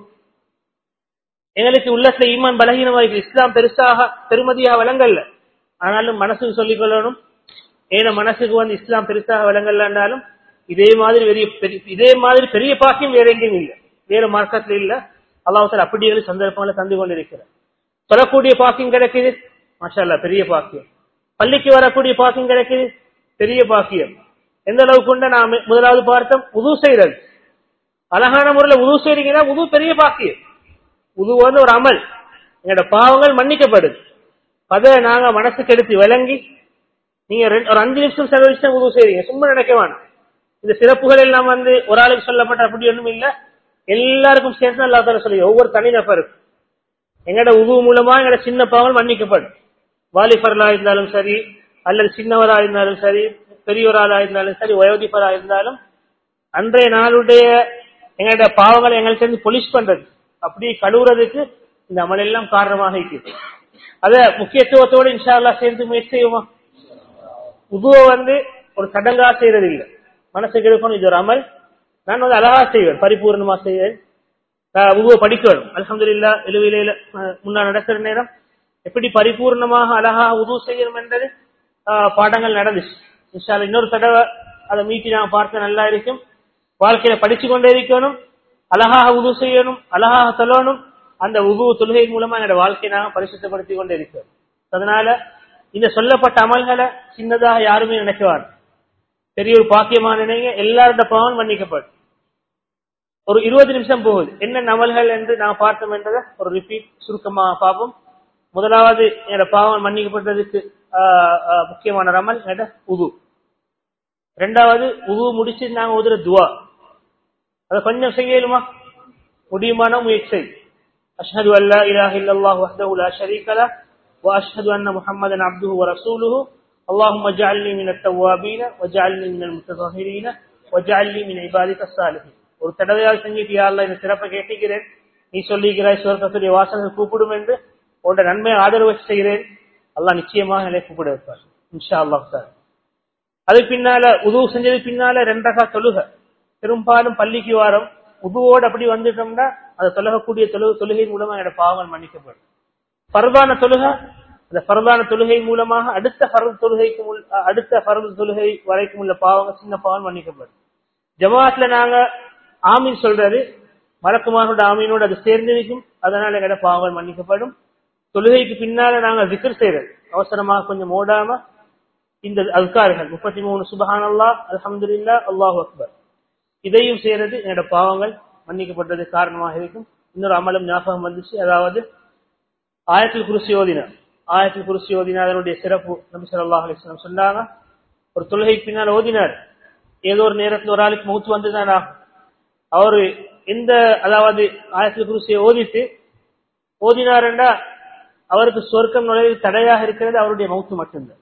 எங்களுக்கு உள்ளத்துல ஈமான் பலகீனமா இருக்கு இஸ்லாம் பெருசாக பெருமதியாக விளங்கல்ல ஆனாலும் மனசுக்கு சொல்லிக் கொள்ளணும் ஏன மனசுக்கு வந்து இஸ்லாம் பெருசாக விளங்கலன்னாலும் இதே மாதிரி பெரிய பெரிய- இதே மாதிரி பெரிய பாக்கியம் வேற எங்கேயும் இல்லை வேற மார்க்கத்துல இல்ல அல்லாஹ் அப்படியே சந்தர்ப்பங்களை தந்து கொண்டிருக்கிறார் சொல்லக்கூடிய பாக்கியம் கிடைக்குது மாஷா அல்லாஹ் பெரிய பாக்கியம் பள்ளிக்கு வரக்கூடிய பாக்கியம் கிடைக்குது பெரிய பாக்கியம் எந்த அளவுக்கு கொண்ட நாம முதலாவது பார்த்தோம் உது செய்யறது அழகான முறையில உது செய்றீங்கன்னா உது பெரிய பாக்கியம் உது வந்து ஒரு அமல் எங்களோட பாவங்கள் மன்னிக்கப்படுது அதை நாங்க மனசுக்கு எடுத்து விளங்கி நீங்க ரெண்டு- ஒரு அஞ்சு நிமிஷம் செலவழிச்சு தான் உதவு செய்றீங்க சும்மா நினைக்க வேணாம் இந்த சிறப்புகள் எல்லாம் வந்து ஒரு ஆளுக்கு சொல்லப்பட்ட அப்படி ஒண்ணும் இல்ல எல்லாருக்கும் சேர்த்து அல்லா தால சொல்லி ஒவ்வொரு தனிநபருக்கும் எங்கட உதவு மூலமா எங்கட சின்ன பாவங்கள் மன்னிக்கப்படும் வாலிபர்களா இருந்தாலும் சரி அல்லது சின்னவரா இருந்தாலும் சரி பெரியவராளா இருந்தாலும் சரி வயோதிபரா இருந்தாலும் அன்றைய நாளுடைய எங்களோட பாவங்களை எங்கள்கிட்ட இருந்து பொலிஷ் பண்றது அப்படி கழுவுறதுக்கு இந்த அமல் எல்லாம் காரணமாக இருக்குது அத முக்கியத்துவத்தோடு இன்ஷா அல்லாஹ் சேர்ந்து முயற்சி செய்வோமா உதுவ வந்து ஒரு சடங்கா செய்யறது இல்ல மனசுக்கு இருக்கணும் இது ஒரு அமல் நான் வந்து அழகா செய்வேன் பரிபூர்ணமா செய்வேன் நான் உதுவ படிக்கணும் அல்ஹம்துலில்லாஹ் எழுவிலையில முன்னா நடக்கிற நேரம் எப்படி பரிபூர்ணமாக அழகா உது செய்யணும் என்றது ஆஹ், பாடங்கள் நடந்துச்சு இன்ஷா அல்லாஹ் இன்னொரு தடவை அதை மீட்டி நான் பார்க்க நல்லா இருக்கும் வாழ்க்கையில படிச்சு கொண்டே இருக்கணும் அழகாக உது செய்யணும் அழகாக தொழணும் அந்த உது தொழுகை மூலமா என்னோட வாழ்க்கையை நாங்க பரிசுத்தப்படுத்திக் கொண்டே இருக்கிறோம் அதனால இந்த சொல்லப்பட்ட அமல்களை சின்னதாக யாருமே நினைக்குவார் பெரிய ஒரு பாக்கியமான நினைங்க எல்லாரோட பாவம் மன்னிக்கப்படும் ஒரு இருபது நிமிஷம் போகுது என்ன அமல்கள் என்று நான் பார்த்தோம் என்றதை ஒரு ரிப்பீட் சுருக்கமா பார்ப்போம் முதலாவது என்னோட பாவம் மன்னிக்கப்பட்டதுக்கு ஆஹ், ஆஹ், முக்கியமான அமல் என்னோட உது ரெண்டாவது உது முடிச்சு நாங்க ஓதுற துவா அதை கொஞ்சம் செய்யலுமா முடியுமான முயற்சி أشهد أن لا إله إلا الله وحده لا شريك له وأشهد أن محمدا عبده ورسوله اللهم اجعلني من التوابين واجعلني من المتطهرين واجعلني من عبادك الصالحين ஒரு தடவையால் செஞ்சுட்டு யாரில் இந்த சிறப்பை கேட்டுக்கிறேன் நீ சொல்லிக்கிறாய் சுவர்க்கத்துடைய வாசல்கள் கூப்பிடும் என்று உன்னோட நன்மையை ஆதரவு வச்சு செய்கிறேன் அல்லாஹ் நிச்சயமாக என்னை கூப்பிட வைப்பார் இன்ஷா அல்லாஹ் சார் அதுக்கு பின்னால உதவு செஞ்சது பின்னால ரெண்டகா தொழுக பெரும்பாலும் பள்ளிக்கு வாரம் உதுவோடு அப்படி வந்துட்டோம்னா அதை தொழுகக்கூடிய தொழுகை தொழுகை மூலமா என்னோட பாவங்கள் மன்னிக்கப்படும் பரதான தொழுகை அந்த பரதான தொழுகை மூலமாக அடுத்த பரது தொழுகைக்கு முல்- அடுத்த பரது தொழுகை வரைக்கும் உள்ள பாவங்கள் சின்ன பாவம் மன்னிக்கப்படும் ஜமாத்ல நாங்க ஆமீன் சொல்றது மலக்குமாரோட ஆமீனோடு அது சேர்ந்திருக்கும் அதனால எங்கட பாவங்கள் மன்னிக்கப்படும் தொழுகைக்கு பின்னால நாங்க zikr செய்யறது அவசரமாக கொஞ்சம் ஓடாம இந்த அல்கார்கள் முப்பத்தி மூணு சுபஹானல்லா அல்ஹம்துலில்லா அல்லாஹு அக்பர் இதையும் செய்யறது என்னோட பாவங்கள் மன்னிக்கப்பட்டது காரணமாக இருக்கும் இன்னொரு அமலம் ஞாபகம் வந்துச்சு அதாவது ஆயத்தில் குருசி ஓதினார் ஆயத்தில் குருசி ஓதினார் அதனுடைய சிறப்பு நபி ஸல்லல்லாஹு அலைஹி வஸல்லம் சொன்னாங்க ஒரு தொழுகைக்கு பின்னால் ஓதினார் ஏதோ ஒரு நேரத்தில் ஒரு ஆளுக்கு மௌத்து வந்துதான் ஆகும் அவரு எந்த அதாவது ஆயத்தில் குருசியை ஓதிட்டு ஓதினாருண்டா அவருக்கு சொர்க்கம் நுழைவு தடையாக இருக்கிறது அவருடைய மௌத்து மட்டும்தான்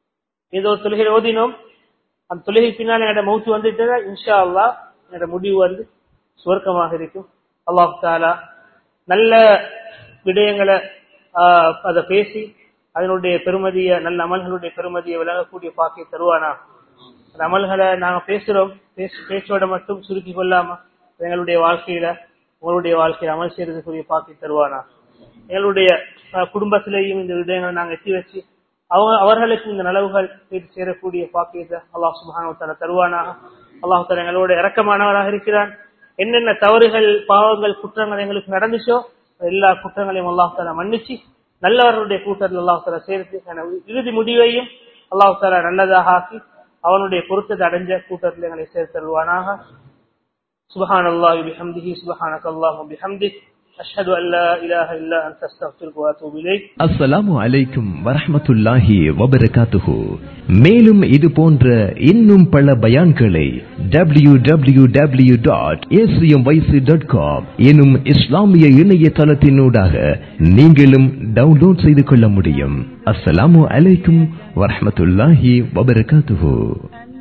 ஏதோ ஒரு தொழுகை ஓதினோம் அந்த தொழுகை பின்னால் என்னோட மௌத்து வந்துட்டதா இன்ஷா அல்லாஹ் என்னோட முடிவு வந்து சுவர்க்கமாக இருக்கும் அல்லாஹ் தாலா நல்ல விடயங்களை ஆஹ், அதை பேசி அதனுடைய பெருமதிய நல்ல அமல்களுடைய பெருமதியை விளங்கக்கூடிய பாக்கிய தருவானா அந்த அமல்களை நாங்க பேசுறோம் பேச பேச்சோட மட்டும் சுருக்கி கொள்ளாம எங்களுடைய வாழ்க்கையில உங்களுடைய வாழ்க்கையில அமல் செய்யறதுக்குரிய பாக்கிய தருவானா எங்களுடைய அஹ், குடும்பத்திலேயும் இந்த விடயங்களை நாங்க எத்தி வச்சு அவங்க அவர்களுக்கு இந்த நலவுகள் போய் சேரக்கூடிய பாக்கியத்தை அல்லாஹ் சுப்ஹானஹு வ தஆலா தருவானாக அல்லாஹ் தஆலா எங்களோட இரக்கமானவராக இருக்கிறான் என்னென்ன தவறுகள் பாவங்கள் குற்றங்கள் எங்களுக்கு நடந்துச்சோ எல்லா குற்றங்களையும் அல்லாஹ் தஆலா மன்னிச்சு நல்லவர்களுடைய கூட்டத்தில் அல்லாஹ் தஆலா சேர்த்து என இறுதி முடிவையும் அல்லாஹ் தஆலா நல்லதாக ஆக்கி அவனுடைய பொருத்தத்தை அடைஞ்ச கூட்டத்தில் எங்களை சேர்த்தருவானாக سبحان الله بحمده سبحانك اللهم بحمدك أشهد أن لا إله إلا أنت أستغفرك وأتوب إليك அஸ்ஸலாமு அலைக்கும் வரஹ்மத்துல்லாஹி வபரகாத்துஹு மேலும் இது போன்ற இன்னும் பல பயான்களை W W W dot dot com எனும் இஸ்லாமிய இணையதளத்தினூடாக நீங்களும் டவுன்லோட் செய்து கொள்ள முடியும் அஸ்ஸலாமு அலைக்கும் வரஹ்மத்துல்லாஹி வபரகாத்துஹு